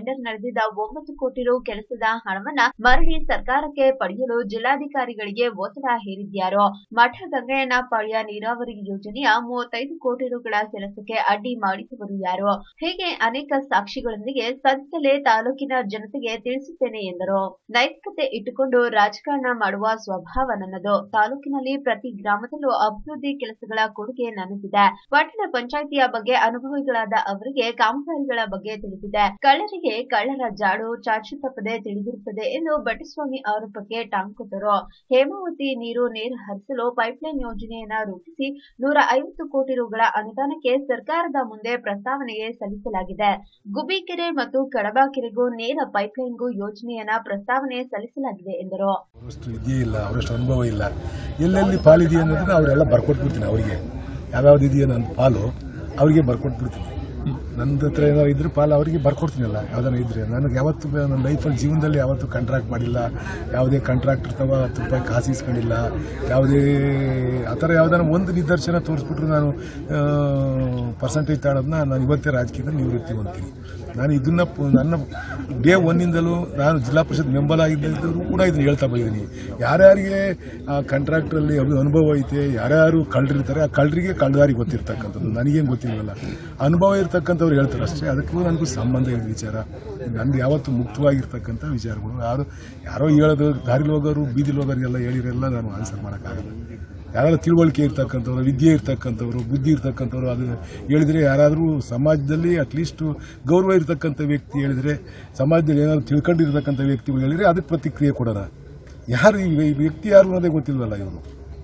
ಸಂದಿದ್ದ ಒಂಬತ್ತು ಕೋಟಿ ರು ಕೆಲಸದ ಹಣವನ್ನ ಮರಳಿ ಸರ್ಕಾರಕ್ಕೆ ಪಡೆಯಲು ಜಿಲ್ಲಾಧಿಕಾರಿಗಳಿಗೆ ಒತ್ತಡ ಹೇರಿದ್ಯಾರೋ ಮಠ ಗಂಗಯ್ಯನ ಪಾಳ್ಯ ನೀರಾವರಿ ಯೋಜನೆಯ ಮೂವತ್ತೈದು ಕೋಟಿ ರುಗಳ ಕೆಲಸಕ್ಕೆ ಅಡ್ಡಿ ಮಾಡಿದವರು ಯಾರು ಹೀಗೆ ಅನೇಕ ಸಾಕ್ಷಿಗಳೊಂದಿಗೆ ಸದ್ಯದಲ್ಲೇ ತಾಲೂಕಿನ ಜನತೆಗೆ ತಿಳಿಸುತ್ತೇನೆ ಎಂದರು ನೈತಿಕತೆ ಇಟ್ಟುಕೊಂಡು ರಾಜಕಾರಣ ಮಾಡುವ ಸ್ವಭಾವ ನನ್ನದು ತಾಲೂಕಿನಲ್ಲಿ ಪ್ರತಿ ಗ್ರಾಮದಲ್ಲೂ ಅಭಿವೃದ್ಧಿ ಕೆಲಸಗಳ ಕೊಡುಗೆ ನನ್ನದಿದೆ ಪಟ್ಟಣ ಪಂಚಾಯಿತಿಯ ಬಗ್ಗೆ ಅನುಭವಿಗಳಾದ ಅವರಿಗೆ ಕಾಮಗಾರಿಗಳ ಬಗ್ಗೆ ತಿಳಿದಿದೆ ಕಳ್ಳರಿಗೆ ಕಳ್ಳರ ಜಾಡು ಚಾಚು ತಪ್ಪದೆ ತಿಳಿದಿರುತ್ತದೆ ಎಂದು ಬೆಟ್ಟಸ್ವಾಮಿ ಆರೋಪಕ್ಕೆ ಟಾಂಗ್ ಕೊಟ್ಟರು ಹೇಮಾವತಿ ನೀರು ನೇರ ಹರಿಸಲು ಪೈಪ್ಲೈನ್ ಯೋಜನೆಯನ್ನ ರೂಪಿಸಿ ನೂರ ಐವತ್ತು ಕೋಟಿ ರುಗಳ ಅನುದಾನಕ್ಕೆ ಸರ್ಕಾರದ ಮುಂದೆ ಪ್ರಸ್ತಾವನೆಗೆ ಸಲ್ಲಿಸಲಾಗಿದೆ ಗುಬ್ಬಿಕೆರೆ ಮತ್ತು ಕಡಬ ಕೆರೆಗೂ ನೇರ ಪೈಪ್ಲೈನ್ಗೂ ಯೋಜನೆಯನ್ನ ಪ್ರಸ್ತಾವನೆ ಸಲ್ಲಿಸಲಾಗಿದೆ ಎಂದರು ಅವರಷ್ಟು ವಿದ್ಯೆ ಇಲ್ಲ ಅವರಷ್ಟು ಅನುಭವ ಇಲ್ಲ ಎಲ್ಲೆಲ್ಲಿ ಪಾಲಿದೆ ಅನ್ನೋದನ್ನ ಅವರೆಲ್ಲ ಬರ್ಕೊಟ್ಬಿಡ್ತೀನಿ ಅವರಿಗೆ ಯಾವ್ಯಾವ್ದು ಇದೆಯೋ ನನ್ನ ಪಾಲು ಅವರಿಗೆ ಬರ್ಕೊಟ್ಬಿಡ್ತೀನಿ ನನ್ನ ಹತ್ರ ಏನಾದ್ರು ಇದ್ರೆ ಪಾಲು ಅವರಿಗೆ ಬರ್ಕೊಡ್ತೀನಲ್ಲ ಯಾವ್ದಾರ ಇದ್ರೆ ನನಗೆ ಯಾವತ್ತು ಬ- ನನ್ನ ಲೈಫಲ್ಲಿ ಜೀವನದಲ್ಲಿ ಯಾವತ್ತೂ ಕಾಂಟ್ರಾಕ್ಟ್ ಮಾಡಿಲ್ಲ ಯಾವುದೇ ಕಾಂಟ್ರಾಕ್ಟರ್ ತವ ಹತ್ತು ರೂಪಾಯಿ ಕಾಸು ಇಸ್ಕೊಂಡಿಲ್ಲ ಯಾವುದೇ ಆ ಥರ ಯಾವ್ದಾರ ಒಂದು ನಿದರ್ಶನ ತೋರಿಸ್ಬಿಟ್ರು ನಾನು ಪರ್ಸೆಂಟೇಜ್ ತಗೊಳೋದನ್ನ ನಾನು ಇವತ್ತೇ ರಾಜಕೀಯದಲ್ಲಿ ನಿವೃತ್ತಿ ಹೊಂದ್ತೀನಿ ನಾನು ಇದನ್ನ ಪ- ನನ್ನ ಡೇ ಒನ್ನಿಂದಲೂ ನಾನು ಜಿಲ್ಲಾ ಪರಿಷತ್ ಮೆಂಬರ್ ಆಗಿದ್ದರು ಕೂಡ ಇದನ್ನ ಹೇಳ್ತಾ ಬಂದಿದ್ದೀನಿ ಯಾರ್ಯಾರಿಗೆ ಆ ಕಾಂಟ್ರಾಕ್ಟ್ರಲ್ಲಿ ಅನುಭವ ಐತೆ ಯಾರ್ಯಾರು ಕಳ್ಳರಿರ್ತಾರೆ ಆ ಕಳ್ಳರಿಗೆ ಕಳ್ಳದಾರಿ ಗೊತ್ತಿರ್ತಕ್ಕಂಥದ್ದು ನನಗೇನು ಗೊತ್ತಿಲ್ವಲ್ಲ ಅನುಭವ ಇರ್ತಕ್ಕಂಥವ್ರು ಹೇಳ್ತಾರೆ ಅಷ್ಟೇ ಅದಕ್ಕೂ ನನಗೂ ಸಂಬಂಧ ಇದೆ ವಿಚಾರ ನನಗೆ ಯಾವತ್ತೂ ಮುಕ್ತವಾಗಿರ್ತಕ್ಕಂಥ ವಿಚಾರಗಳು ಯಾರು ಯಾರೋ ಹೇಳೋದು ದಾರಿಲಿ ಹೋಗೋರು ಬೀದಿಲಿ ಹೋಗೋರಿಗೆಲ್ಲ ಹೇಳಿರೆಲ್ಲ ನಾನು ಆನ್ಸರ್ ಮಾಡೋಕ್ಕಾಗಲ್ಲ ಯಾರಾದ್ರೂ ತಿಳುವಳಿಕೆ ಇರ್ತಕ್ಕಂಥವ್ರು ವಿದ್ಯೆ ಇರ್ತಕ್ಕಂಥವ್ರು ಬುದ್ಧಿ ಇರ್ತಕ್ಕಂಥವ್ರು ಅದು ಹೇಳಿದ್ರೆ ಯಾರಾದರೂ ಸಮಾಜದಲ್ಲಿ ಅಟ್ಲೀಸ್ಟ್ ಗೌರವ ಇರ್ತಕ್ಕಂಥ ವ್ಯಕ್ತಿ ಹೇಳಿದ್ರೆ ಸಮಾಜದಲ್ಲಿ ಏನಾದ್ರು ತಿಳ್ಕೊಂಡಿರ್ತಕ್ಕಂಥ ವ್ಯಕ್ತಿಗಳು ಹೇಳಿದ್ರೆ ಅದಕ್ಕೆ ಪ್ರತಿಕ್ರಿಯೆ ಕೊಡೋಣ ಯಾರು ಈ ಈ ವ್ಯಕ್ತಿ ಯಾರು ಅನ್ನೋದೇ ಗೊತ್ತಿಲ್ವಲ್ಲ ಇವರು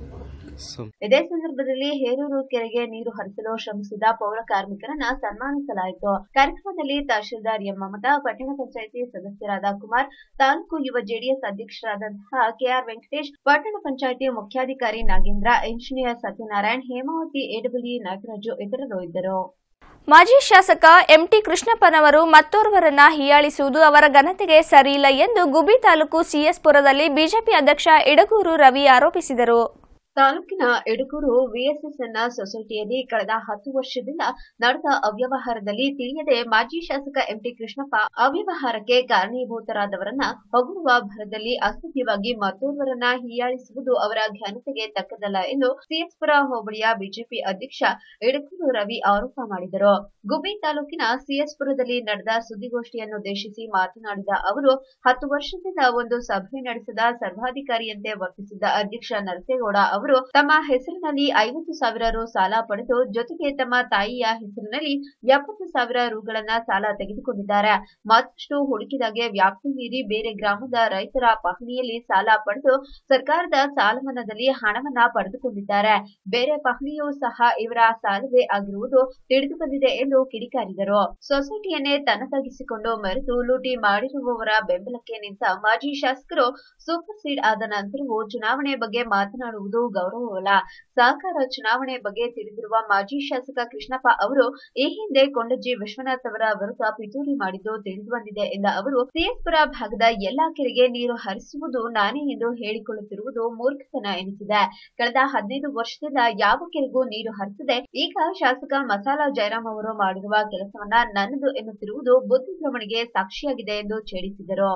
ಇದೇ ಸಂದರ್ಭದಲ್ಲಿ ಹೇರೂರು ಕೆರೆಗೆ ನೀರು ಹರಿಸಲು ಶ್ರಮಿಸಿದ ಪೌರ ಕಾರ್ಮಿಕರನ್ನ ಸನ್ಮಾನಿಸಲಾಯಿತು ಕಾರ್ಯಕ್ರಮದಲ್ಲಿ ತಹಶೀಲ್ದಾರ್ ಎಂ ಮಮತಾ ಪಟ್ಟಣ ಪಂಚಾಯಿತಿ ಸದಸ್ಯರಾದ ಕುಮಾರ್ ತಾಲೂಕು ಯುವ ಜೆಡಿಎಸ್ ಅಧ್ಯಕ್ಷರಾದಂತಹ ಕೆಆರ್ ವೆಂಕಟೇಶ್ ಪಟ್ಟಣ ಪಂಚಾಯಿತಿ ಮುಖ್ಯಾಧಿಕಾರಿ ನಾಗೇಂದ್ರ ಇಂಜಿನಿಯರ್ ಸತ್ಯನಾರಾಯಣ್ ಹೇಮಾವತಿ ಎಡಬ್ಲ್ಯೂ ನಾಗರಾಜು ಇತರರು ಇದ್ದರು ಮಾಜಿ ಶಾಸಕ ಎಂಟಿ ಕೃಷ್ಣಪ್ಪನವರು ಮತ್ತೋರ್ವರನ್ನ ಹೀಯಾಳಿಸುವುದು ಅವರ ಘನತೆಗೆ ಸರಿಯಿಲ್ಲ ಎಂದು ಗುಬ್ಬಿ ತಾಲೂಕು ಸಿಎಸ್ಪುರದಲ್ಲಿ ಬಿಜೆಪಿ ಅಧ್ಯಕ್ಷ ಇಡಗೂರು ರವಿ ಆರೋಪಿಸಿದರು ತಾಲೂಕಿನ ಎಡಗೂರು ವಿಎಸ್ಎಸ್ಎನ್ ಸೊಸೈಟಿಯಲ್ಲಿ ಕಳೆದ ಹತ್ತು ವರ್ಷದಿಂದ ನಡೆದ ಅವ್ಯವಹಾರದಲ್ಲಿ ತಿಳಿಯದೆ ಮಾಜಿ ಶಾಸಕ ಎಂಟಿ ಕೃಷ್ಣಪ್ಪ ಅವ್ಯವಹಾರಕ್ಕೆ ಕಾರಣೀಭೂತರಾದವರನ್ನ ಹೊಗಳುವ ಭರದಲ್ಲಿ ಅಸಭ್ಯವಾಗಿ ಮತ್ತೋರ್ವರನ್ನ ಹೀಯಾಳಿಸುವುದು ಅವರ ಘನತೆಗೆ ತಕ್ಕದಲ್ಲ ಎಂದು ಸಿಎಸ್ಪುರ ಹೋಬಳಿಯ ಬಿಜೆಪಿ ಅಧ್ಯಕ್ಷ ಎಡಗೂರು ರವಿ ಆರೋಪ ಮಾಡಿದರು ಗುಬ್ಬಿ ತಾಲೂಕಿನ ಸಿಎಸ್ಪುರದಲ್ಲಿ ನಡೆದ ಸುದ್ದಿಗೋಷ್ಠಿಯನ್ನುದ್ದೇಶಿಸಿ ಮಾತನಾಡಿದ ಅವರು ಹತ್ತು ವರ್ಷದಿಂದ ಒಂದು ಸಭೆ ನಡೆಸದ ಸರ್ವಾಧಿಕಾರಿಯಂತೆ ವರ್ತಿಸಿದ್ದ ಅಧ್ಯಕ್ಷ ನರಸೇಗೌಡ ಅವರು ತಮ್ಮ ಹೆಸರಿನಲ್ಲಿ ಐವತ್ತು ಸಾವಿರ ರು ಸಾಲ ಪಡೆದು ಜೊತೆಗೆ ತಮ್ಮ ತಾಯಿಯ ಹೆಸರಿನಲ್ಲಿ ಎಪ್ಪತ್ತು ಸಾವಿರ ರುಗಳನ್ನ ಸಾಲ ತೆಗೆದುಕೊಂಡಿದ್ದಾರೆ ಮತ್ತಷ್ಟು ಹುಡುಕಿದಾಗೆ ವ್ಯಾಪ್ತಿ ಮೀರಿ ಬೇರೆ ಗ್ರಾಮದ ರೈತರ ಪಹಣಿಯಲ್ಲಿ ಸಾಲ ಪಡೆದು ಸರ್ಕಾರದ ಸಾಲ ಮನ್ನಾದಲ್ಲಿ ಹಣವನ್ನ ಪಡೆದುಕೊಂಡಿದ್ದಾರೆ ಬೇರೆ ಪಹಣಿಯೂ ಸಹ ಇವರ ಸಾಲವೇ ಆಗಿರುವುದು ತಿಳಿದು ಬಂದಿದೆ ಎಂದು ಕಿಡಿಕಾರಿದರು ಸೊಸೈಟಿಯನ್ನೇ ತನ್ನದಾಗಿಸಿಕೊಂಡು ಮೆರೆದು ಲೂಟಿ ಮಾಡಿರುವವರ ಬೆಂಬಲಕ್ಕೆ ನಿಂತ ಮಾಜಿ ಶಾಸಕರು ಸೂಪರ್ ಸೀಡ್ ಆದ ನಂತರವೂ ಚುನಾವಣೆ ಬಗ್ಗೆ ಮಾತನಾಡುವುದು ಗೌರವವಲ್ಲ ಸಹಕಾರ ಚುನಾವಣೆ ಬಗ್ಗೆ ತಿಳಿದಿರುವ ಮಾಜಿ ಶಾಸಕ ಕೃಷ್ಣಪ್ಪ ಅವರು ಈ ಹಿಂದೆ ಕೊಂಡಜ್ಜಿ ವಿಶ್ವನಾಥ್ ಅವರ ವಿರುದ್ಧ ಪಿತೂರಿ ಮಾಡಿದ್ದು ತಿಳಿದು ಬಂದಿದೆ ಎಂದ ಅವರು ಸಿಎಸ್ಪುರ ಭಾಗದ ಎಲ್ಲಾ ಕೆರೆಗೆ ನೀರು ಹರಿಸುವುದು ನಾನೇ ಎಂದು ಹೇಳಿಕೊಳ್ಳುತ್ತಿರುವುದು ಮೂರ್ಖತನ ಎನಿಸಿದೆ ಕಳೆದ ಹದಿನೈದು ವರ್ಷದಿಂದ ಯಾವ ಕೆರೆಗೂ ನೀರು ಹರಿಸದೆ ಈಗ ಶಾಸಕ ಮಸಾಲಾ ಜಯರಾಮ್ ಅವರು ಮಾಡಿರುವ ಕೆಲಸವನ್ನ ನನ್ನದು ಎನ್ನುತ್ತಿರುವುದು ಬುದ್ಧಿಭ್ರಮಣಿಗೆ ಸಾಕ್ಷಿಯಾಗಿದೆ ಎಂದು ಛೇಡಿಸಿದರು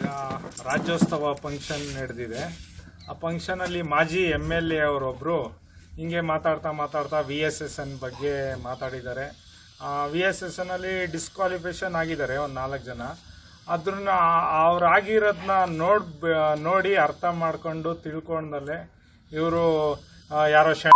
ರಾಜ್ಯೋತ್ಸವ ಫಂಕ್ಷನ್ ನಡೆದಿದೆ ಆ ಫಂಕ್ಷನಲ್ಲಿ ಮಾಜಿ ಎಮ್ ಎಲ್ ಎ ಅವರೊಬ್ಬರು ಹಿಂಗೆ ಮಾತಾಡ್ತಾ ಮಾತಾಡ್ತಾ ವಿ ಎಸ್ ಎಸ್ ಎನ್ ಬಗ್ಗೆ ಮಾತಾಡಿದ್ದಾರೆ ವಿ ಎಸ್ ಎಸ್ ಎನ್ನಲ್ಲಿ ಡಿಸ್ಕ್ವಾಲಿಫಿಕೇಷನ್ ಆಗಿದ್ದಾರೆ ಒಂದು ನಾಲ್ಕು ಜನ ಅದನ್ನ ಅವ್ರು ಆಗಿರೋದನ್ನ ನೋಡ್ ನೋಡಿ ಅರ್ಥ ಮಾಡ್ಕೊಂಡು ತಿಳ್ಕೊಂಡಲ್ಲೇ ಇವರು ಯಾರೋ ಶ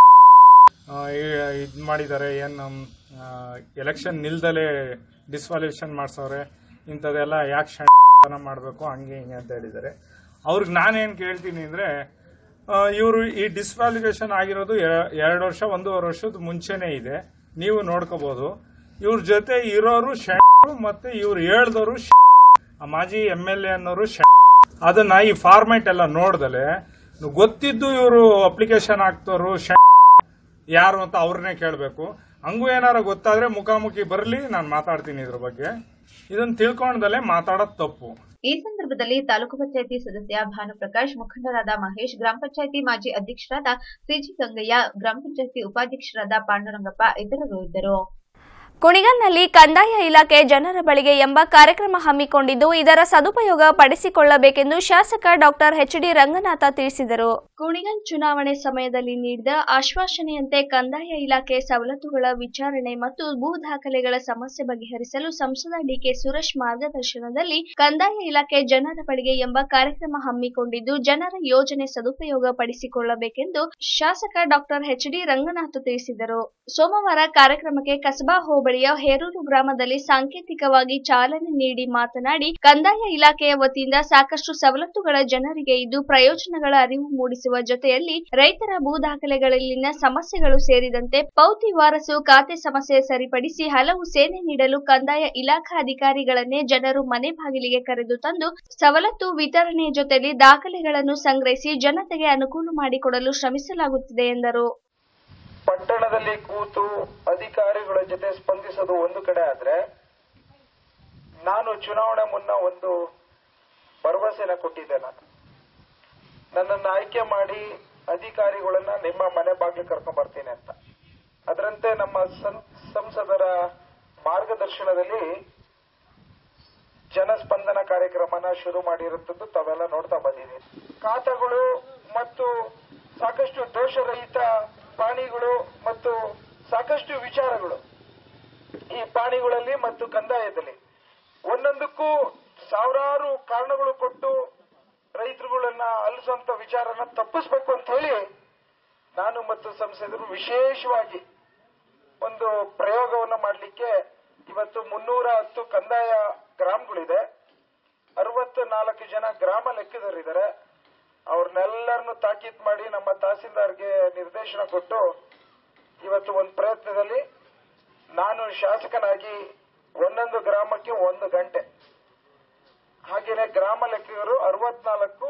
ಇದು ಮಾಡಿದ್ದಾರೆ ಏನು ಎಲೆಕ್ಷನ್ ನಿಲ್ದಲೇ ಡಿಸ್ಕ್ವಾಲಿಫಿಕೇಷನ್ ಮಾಡಿಸೋರೆ ಇಂಥದ್ದೆಲ್ಲ ಯಾಕೆ ಶಣ ಮಾಡಬೇಕು ಹಂಗೆ ಹಿಂಗೆ ಅಂತ ಹೇಳಿದ್ದಾರೆ ಅವ್ರಿಗೆ ನಾನೇನು ಕೇಳ್ತೀನಿ ಅಂದರೆ ಇವರು ಈ ಡಿಸ್ಕ್ವಾಲಿಫಿಕೇಷನ್ ಆಗಿರೋದು ಎರಡು ವರ್ಷ ಒಂದೂವರೆ ವರ್ಷದ ಮುಂಚೆನೇ ಇದೆ ನೀವು ನೋಡ್ಕೋಬಹುದು ಇವ್ರ ಜೊತೆ ಇರೋರು ಶ ಮತ್ತೆ ಇವ್ರು ಹೇಳ್ದವರು ಆ ಮಾಜಿ ಎಮ್ ಎಲ್ ಎ ಅನ್ನೋರು ಶ ಅದನ್ನ ಈ ಫಾರ್ಮೆಟ್ ಎಲ್ಲ ನೋಡ್ದಲೆ ಗೊತ್ತಿದ್ದು ಇವರು ಅಪ್ಲಿಕೇಶನ್ ಹಾಕ್ತೋರು ಶ ಯಾರು ಅಂತ ಅವ್ರನ್ನೇ ಕೇಳಬೇಕು ಹಂಗೂ ಏನಾರ ಗೊತ್ತಾದ್ರೆ ಮುಖಾಮುಖಿ ಬರಲಿ ನಾನು ಮಾತಾಡ್ತೀನಿ ಇದ್ರ ಬಗ್ಗೆ ಇದನ್ನ ತಿಳ್ಕೊಂಡದಲ್ಲೇ ಮಾತಾಡೋದು ತಪ್ಪು ಈ ಸಂದರ್ಭದಲ್ಲಿ ತಾಲೂಕು ಪಂಚಾಯಿತಿ ಸದಸ್ಯ ಭಾನುಪ್ರಕಾಶ್ ಮುಖಂಡರಾದ ಮಹೇಶ್ ಗ್ರಾಮ ಪಂಚಾಯಿತಿ ಮಾಜಿ ಅಧ್ಯಕ್ಷರಾದ ಸಿಜಿ ಗಂಗಯ್ಯ ಗ್ರಾಮ ಪಂಚಾಯಿತಿ ಉಪಾಧ್ಯಕ್ಷರಾದ ಪಾಂಡುರಂಗಪ್ಪ ಇತರರು ಇದ್ದರು ಕುಣಿಗಲ್ನಲ್ಲಿ ಕಂದಾಯ ಇಲಾಖೆ ಜನರ ಬಳಿಗೆ ಎಂಬ ಕಾರ್ಯಕ್ರಮ ಹಮ್ಮಿಕೊಂಡಿದ್ದು ಇದರ ಸದುಪಯೋಗ ಪಡಿಸಿಕೊಳ್ಳಬೇಕೆಂದು ಶಾಸಕ ಡಾಕ್ಟರ್ ಎಚ್ ಡಿ ರಂಗನಾಥ ತಿಳಿಸಿದರು ಕುಣಿಗಲ್ ಚುನಾವಣೆ ಸಮಯದಲ್ಲಿ ನೀಡಿದ ಆಶ್ವಾಸನೆಯಂತೆ ಕಂದಾಯ ಇಲಾಖೆ ಸವಲತ್ತುಗಳ ವಿಚಾರಣೆ ಮತ್ತು ಭೂ ದಾಖಲೆಗಳ ಸಮಸ್ಯೆ ಬಗೆಹರಿಸಲು ಸಂಸದ ಡಿಕೆ ಸುರೇಶ್ ಮಾರ್ಗದರ್ಶನದಲ್ಲಿ ಕಂದಾಯ ಇಲಾಖೆ ಜನರ ಬಳಿಗೆ ಎಂಬ ಕಾರ್ಯಕ್ರಮ ಹಮ್ಮಿಕೊಂಡಿದ್ದು ಜನರ ಯೋಜನೆ ಸದುಪಯೋಗ ಪಡಿಸಿಕೊಳ್ಳಬೇಕೆಂದು ಶಾಸಕ ಡಾಕ್ಟರ್ ಎಚ್ ಡಿ ರಂಗನಾಥ್ ತಿಳಿಸಿದರು ಸೋಮವಾರ ಕಾರ್ಯಕ್ರಮಕ್ಕೆ ಕಸಬಾ ಹೋಬಳಿಯ ಹೇರೂರು ಗ್ರಾಮದಲ್ಲಿ ಸಾಂಕೇತಿಕವಾಗಿ ಚಾಲನೆ ನೀಡಿ ಮಾತನಾಡಿ ಕಂದಾಯ ಇಲಾಖೆಯ ವತಿಯಿಂದ ಸಾಕಷ್ಟು ಸವಲತ್ತುಗಳ ಜನರಿಗೆ ಇದ್ದು ಪ್ರಯೋಜನಗಳ ಅರಿವು ಮೂಡಿಸುವ ಜೊತೆಯಲ್ಲಿ ರೈತರ ಭೂ ದಾಖಲೆಗಳಲ್ಲಿನ ಸಮಸ್ಯೆಗಳು ಸೇರಿದಂತೆ ಪೌತಿ ವಾರಸು ಖಾತೆ ಸಮಸ್ಯೆ ಸರಿಪಡಿಸಿ ಹಲವು ಸೇನೆ ನೀಡಲು ಕಂದಾಯ ಇಲಾಖಾ ಅಧಿಕಾರಿಗಳನ್ನೇ ಜನರು ಮನೆ ಬಾಗಿಲಿಗೆ ಕರೆದು ತಂದು ಸವಲತ್ತು ವಿತರಣೆ ಜೊತೆಲಿ ದಾಖಲೆಗಳನ್ನು ಸಂಗ್ರಹಿಸಿ ಜನತೆಗೆ ಅನುಕೂಲ ಮಾಡಿಕೊಡಲು ಶ್ರಮಿಸಲಾಗುತ್ತಿದೆ ಎಂದರು ಪಟ್ಟಣದಲ್ಲಿ ಕೂತು ಅಧಿಕಾರಿಗಳ ಜೊತೆ ಸ್ಪಂದಿಸೋದು ಒಂದು ಕಡೆ ಆದ್ರೆ ನಾನು ಚುನಾವಣೆ ಮುನ್ನ ಒಂದು ಭರವಸೆನ ಕೊಟ್ಟಿದ್ದೆ ನಾನು ನನ್ನನ್ನು ಆಯ್ಕೆ ಮಾಡಿ ಅಧಿಕಾರಿಗಳನ್ನ ನಿಮ್ಮ ಮನೆ ಬಾಗಿಲು ಕರ್ಕೊಂಡ್ ಬರ್ತೀನಿ ಅಂತ ಅದರಂತೆ ನಮ್ಮ ಸಂ- ಸಂಸದರ ಮಾರ್ಗದರ್ಶನದಲ್ಲಿ ಜನಸ್ಪಂದನ ಕಾರ್ಯಕ್ರಮನ ಶುರು ಮಾಡಿರುವಂತದ್ದು ತಾವೆಲ್ಲ ನೋಡ್ತಾ ಬಂದಿದ್ದೀವಿ ಖಾತೆಗಳು ಮತ್ತು ಸಾಕಷ್ಟು ದೋಷರಹಿತ ಪ್ರಾಣಿಗಳು ಮತ್ತು ಸಾಕಷ್ಟು ವಿಚಾರಗಳು ಈ ಪ್ರಾಣಿಗಳಲ್ಲಿ ಮತ್ತು ಕಂದಾಯದಲ್ಲಿ ಒಂದೊಂದಕ್ಕೂ ಸಾವಿರಾರು ಕಾರಣಗಳು ಕೊಟ್ಟು ರೈತರುಗಳನ್ನ ಅಲಿಸುವಂತ ವಿಚಾರನ ತಪ್ಪಿಸ್ಬೇಕು ಅಂತ ಹೇಳಿ ನಾನು ಮತ್ತು ಸಂಸದರು ವಿಶೇಷವಾಗಿ ಒಂದು ಪ್ರಯೋಗವನ್ನ ಮಾಡಲಿಕ್ಕೆ ಇವತ್ತು ಮುನ್ನೂರ ಹತ್ತು ಕಂದಾಯ ಗ್ರಾಮಗಳಿದೆ ಅರವತ್ತು ನಾಲ್ಕು ಜನ ಗ್ರಾಮ ಲೆಕ್ಕದವರಿದ್ದಾರೆ ಅವ್ರನ್ನೆಲ್ಲರನ್ನು ತಾಕೀತ್ ಮಾಡಿ ನಮ್ಮ ತಹಸೀಲ್ದಾರ್ಗೆ ನಿರ್ದೇಶನ ಕೊಟ್ಟು ಇವತ್ತು ಒಂದು ಪ್ರಯತ್ನದಲ್ಲಿ ನಾನು ಶಾಸಕನಾಗಿ ಒಂದೊಂದು ಗ್ರಾಮಕ್ಕೆ ಒಂದು ಗಂಟೆ ಹಾಗೇನೆ ಗ್ರಾಮ ಲೆಕ್ಕಿಗರು ಅರವತ್ನಾಲ್ಕು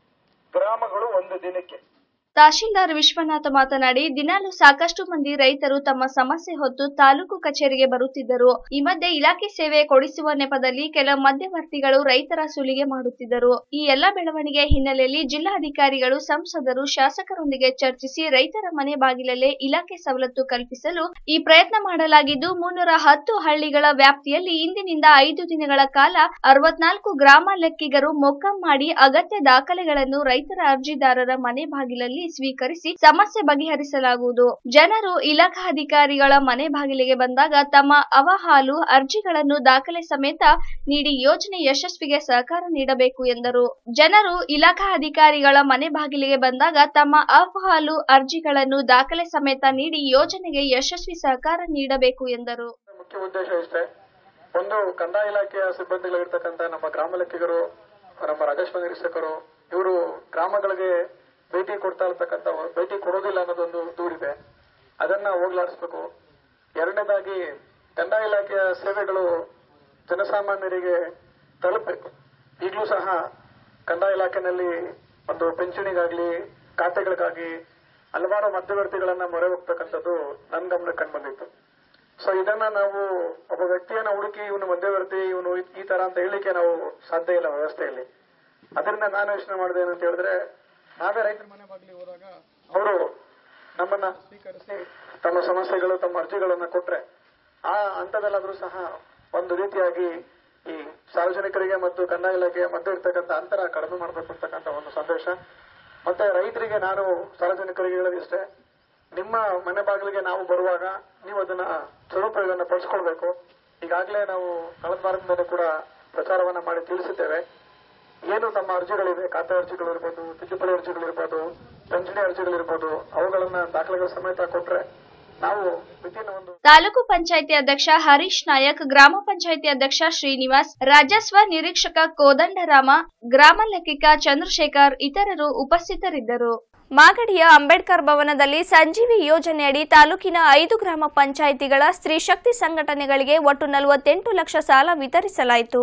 ಗ್ರಾಮಗಳು ಒಂದು ದಿನಕ್ಕೆ ತಹಶೀಲ್ದಾರ್ ವಿಶ್ವನಾಥ ಮಾತನಾಡಿ ದಿನಾಲು ಸಾಕಷ್ಟು ಮಂದಿ ರೈತರು ತಮ್ಮ ಸಮಸ್ಯೆ ಹೊತ್ತು ತಾಲೂಕು ಕಚೇರಿಗೆ ಬರುತ್ತಿದ್ದರು ಈ ಮಧ್ಯೆ ಇಲಾಖೆ ಸೇವೆ ಕೊಡಿಸುವ ನೆಪದಲ್ಲಿ ಕೆಲ ಮಧ್ಯವರ್ತಿಗಳು ರೈತರ ಸುಲಿಗೆ ಮಾಡುತ್ತಿದ್ದರು ಈ ಎಲ್ಲ ಬೆಳವಣಿಗೆ ಹಿನ್ನೆಲೆಯಲ್ಲಿ ಜಿಲ್ಲಾಧಿಕಾರಿಗಳು ಸಂಸದರು ಶಾಸಕರೊಂದಿಗೆ ಚರ್ಚಿಸಿ ರೈತರ ಮನೆ ಬಾಗಿಲಲ್ಲೇ ಇಲಾಖೆ ಸವಲತ್ತು ಕಲ್ಪಿಸಲು ಈ ಪ್ರಯತ್ನ ಮಾಡಲಾಗಿದ್ದು ಮುನ್ನೂರ ಹತ್ತು ಹಳ್ಳಿಗಳ ವ್ಯಾಪ್ತಿಯಲ್ಲಿ ಇಂದಿನಿಂದ ಐದು ದಿನಗಳ ಕಾಲ ಅರವತ್ನಾಲ್ಕು ಗ್ರಾಮ ಲೆಕ್ಕಿಗರು ಮೊಕ್ಕಂ ಮಾಡಿ ಅಗತ್ಯ ದಾಖಲೆಗಳನ್ನು ರೈತರ ಅರ್ಜಿದಾರರ ಮನೆ ಬಾಗಿಲಲ್ಲಿ ಸ್ವೀಕರಿಸಿ ಸಮಸ್ಯೆ ಬಗೆಹರಿಸಲಾಗುವುದು ಜನರು ಇಲಾಖಾ ಅಧಿಕಾರಿಗಳ ಮನೆ ಬಾಗಿಲಿಗೆ ಬಂದಾಗ ತಮ್ಮ ಅವಹಾಲು ಅರ್ಜಿಗಳನ್ನು ದಾಖಲೆ ಸಮೇತ ನೀಡಿ ಯೋಜನೆ ಯಶಸ್ವಿಗೆ ಸಹಕಾರ ನೀಡಬೇಕು ಎಂದರು ಜನರು ಇಲಾಖಾ ಅಧಿಕಾರಿಗಳ ಮನೆ ಬಾಗಿಲಿಗೆ ಬಂದಾಗ ತಮ್ಮ ಅಹವಾಲು ಅರ್ಜಿಗಳನ್ನು ದಾಖಲೆ ಸಮೇತ ನೀಡಿ ಯೋಜನೆಗೆ ಯಶಸ್ವಿ ಸಹಕಾರ ನೀಡಬೇಕು ಎಂದರು ಮುಖ್ಯ ಉದ್ದೇಶ ಇಷ್ಟೇ ಒಂದು ಕಂದಾಯ ಇಲಾಖೆಯ ಸಿಬ್ಬಂದಿಗಳಿರ್ತಕ್ಕಂಥ ನಮ್ಮ ಗ್ರಾಮ ಲೆಕ್ಕಿಗರು ನಮ್ಮ ರಾಜಸ್ವ ನಿರೀಕ್ಷಕರು ಇವರು ಗ್ರಾಮಗಳಿಗೆ ಭೇಟಿ ಕೊಡ್ತಾ ಇರ್ತಕ್ಕಂಥ ಭೇಟಿ ಕೊಡೋದಿಲ್ಲ ಅನ್ನೋದೊಂದು ದೂರಿದೆ ಅದನ್ನ ಹೋಗ್ಲಾಡಿಸ್ಬೇಕು ಎರಡನೇದಾಗಿ ಕಂದಾಯ ಇಲಾಖೆಯ ಸೇವೆಗಳು ಜನಸಾಮಾನ್ಯರಿಗೆ ತಲುಪಬೇಕು ಈಗಲೂ ಸಹ ಕಂದಾಯ ಇಲಾಖೆನಲ್ಲಿ ಒಂದು ಪಿಂಚಣಿಗಾಗ್ಲಿ ಖಾತೆಗಳಿಗಾಗಿ ಹಲವಾರು ಮಧ್ಯವರ್ತಿಗಳನ್ನ ಮೊರೆ ಹೋಗ್ತಕ್ಕಂಥದ್ದು ನನ್ನ ಗಮನಕ್ಕೆ ಕಂಡು ಬಂದಿತ್ತು ಸೊ ಇದನ್ನ ನಾವು ಒಬ್ಬ ವ್ಯಕ್ತಿಯನ್ನ ಹುಡುಕಿ ಇವನು ಮಧ್ಯವರ್ತಿ ಇವನು ಈ ತರ ಅಂತ ಹೇಳಲಿಕ್ಕೆ ನಾವು ಸಾಧ್ಯ ಇಲ್ಲ ವ್ಯವಸ್ಥೆಯಲ್ಲಿ ಅದರಿಂದ ನಾನು ಯೋಚನೆ ಮಾಡಿದೆ ಏನಂತ ಹೇಳಿದ್ರೆ ನಾವೇ ರೈತರ ಮನೆ ಬಾಗಿಲಿಗೆ ಹೋದಾಗ ಅವರು ನಮ್ಮನ್ನ ಸ್ವೀಕರಿಸಿ ತಮ್ಮ ಸಮಸ್ಯೆಗಳು ತಮ್ಮ ಅರ್ಜಿಗಳನ್ನ ಕೊಟ್ರೆ ಆ ಹಂತದಲ್ಲಾದ್ರೂ ಸಹ ಒಂದು ರೀತಿಯಾಗಿ ಈ ಸಾರ್ವಜನಿಕರಿಗೆ ಮತ್ತು ಕಂದಾಯ ಇಲಾಖೆಯ ಮಧ್ಯೆ ಇರ್ತಕ್ಕಂಥ ಅಂತರ ಕಡಿಮೆ ಮಾಡಬೇಕು ಅಂತಕ್ಕಂಥ ಒಂದು ಸಂದೇಶ ಮತ್ತೆ ರೈತರಿಗೆ ನಾನು ಸಾರ್ವಜನಿಕರಿಗೆ ಹೇಳೋದಿಷ್ಟೇ ನಿಮ್ಮ ಮನೆ ಬಾಗಿಲಿಗೆ ನಾವು ಬರುವಾಗ ನೀವು ಅದನ್ನ ಸದುಪಯೋಗವನ್ನು ಪಡಿಸ್ಕೊಳ್ಬೇಕು ಈಗಾಗಲೇ ನಾವು ಕಳೆದ ವಾರದ ಮೇಲೆ ಕೂಡ ಪ್ರಚಾರವನ್ನ ಮಾಡಿ ತಿಳಿಸಿದ್ದೇವೆ ಏನು ತಮ್ಮ ಅರ್ಜಿಗಳಿವೆ ಖಾತೆ ಅರ್ಜಿಗಳು ಇರ್ಬೋದು ತಿದ್ದುಪಡಿ ಅರ್ಜಿಗಳಿರ್ಬೋದು ಪಿಂಚಣಿ ಅರ್ಜಿಗಳಿರ್ಬೋದು ಅವುಗಳನ್ನ ದಾಖಲೆಗಳ ಸಮೇತ ಕೊಟ್ರೆ ನಾವು ವಿತಿನ್ ಒಂದು ತಾಲೂಕು ಪಂಚಾಯಿತಿ ಅಧ್ಯಕ್ಷ ಹರೀಶ್ ನಾಯಕ್ ಗ್ರಾಮ ಪಂಚಾಯಿತಿ ಅಧ್ಯಕ್ಷ ಶ್ರೀನಿವಾಸ್ ರಾಜಸ್ವ ನಿರೀಕ್ಷಕ ಕೋದಂಡರಾಮ ಗ್ರಾಮ ಲೆಕ್ಕಿಕ ಚಂದ್ರಶೇಖರ್ ಇತರರು ಉಪಸ್ಥಿತರಿದ್ದರು ಮಾಗಡಿಯ ಅಂಬೇಡ್ಕರ್ ಭವನದಲ್ಲಿ ಸಂಜೀವಿ ಯೋಜನೆಯಡಿ ತಾಲೂಕಿನ ಐದು ಗ್ರಾಮ ಪಂಚಾಯಿತಿಗಳ ಸ್ತ್ರೀ ಶಕ್ತಿ ಸಂಘಟನೆಗಳಿಗೆ ಒಟ್ಟು ನಲವತ್ತೆಂಟು ಲಕ್ಷ ಸಾಲ ವಿತರಿಸಲಾಯಿತು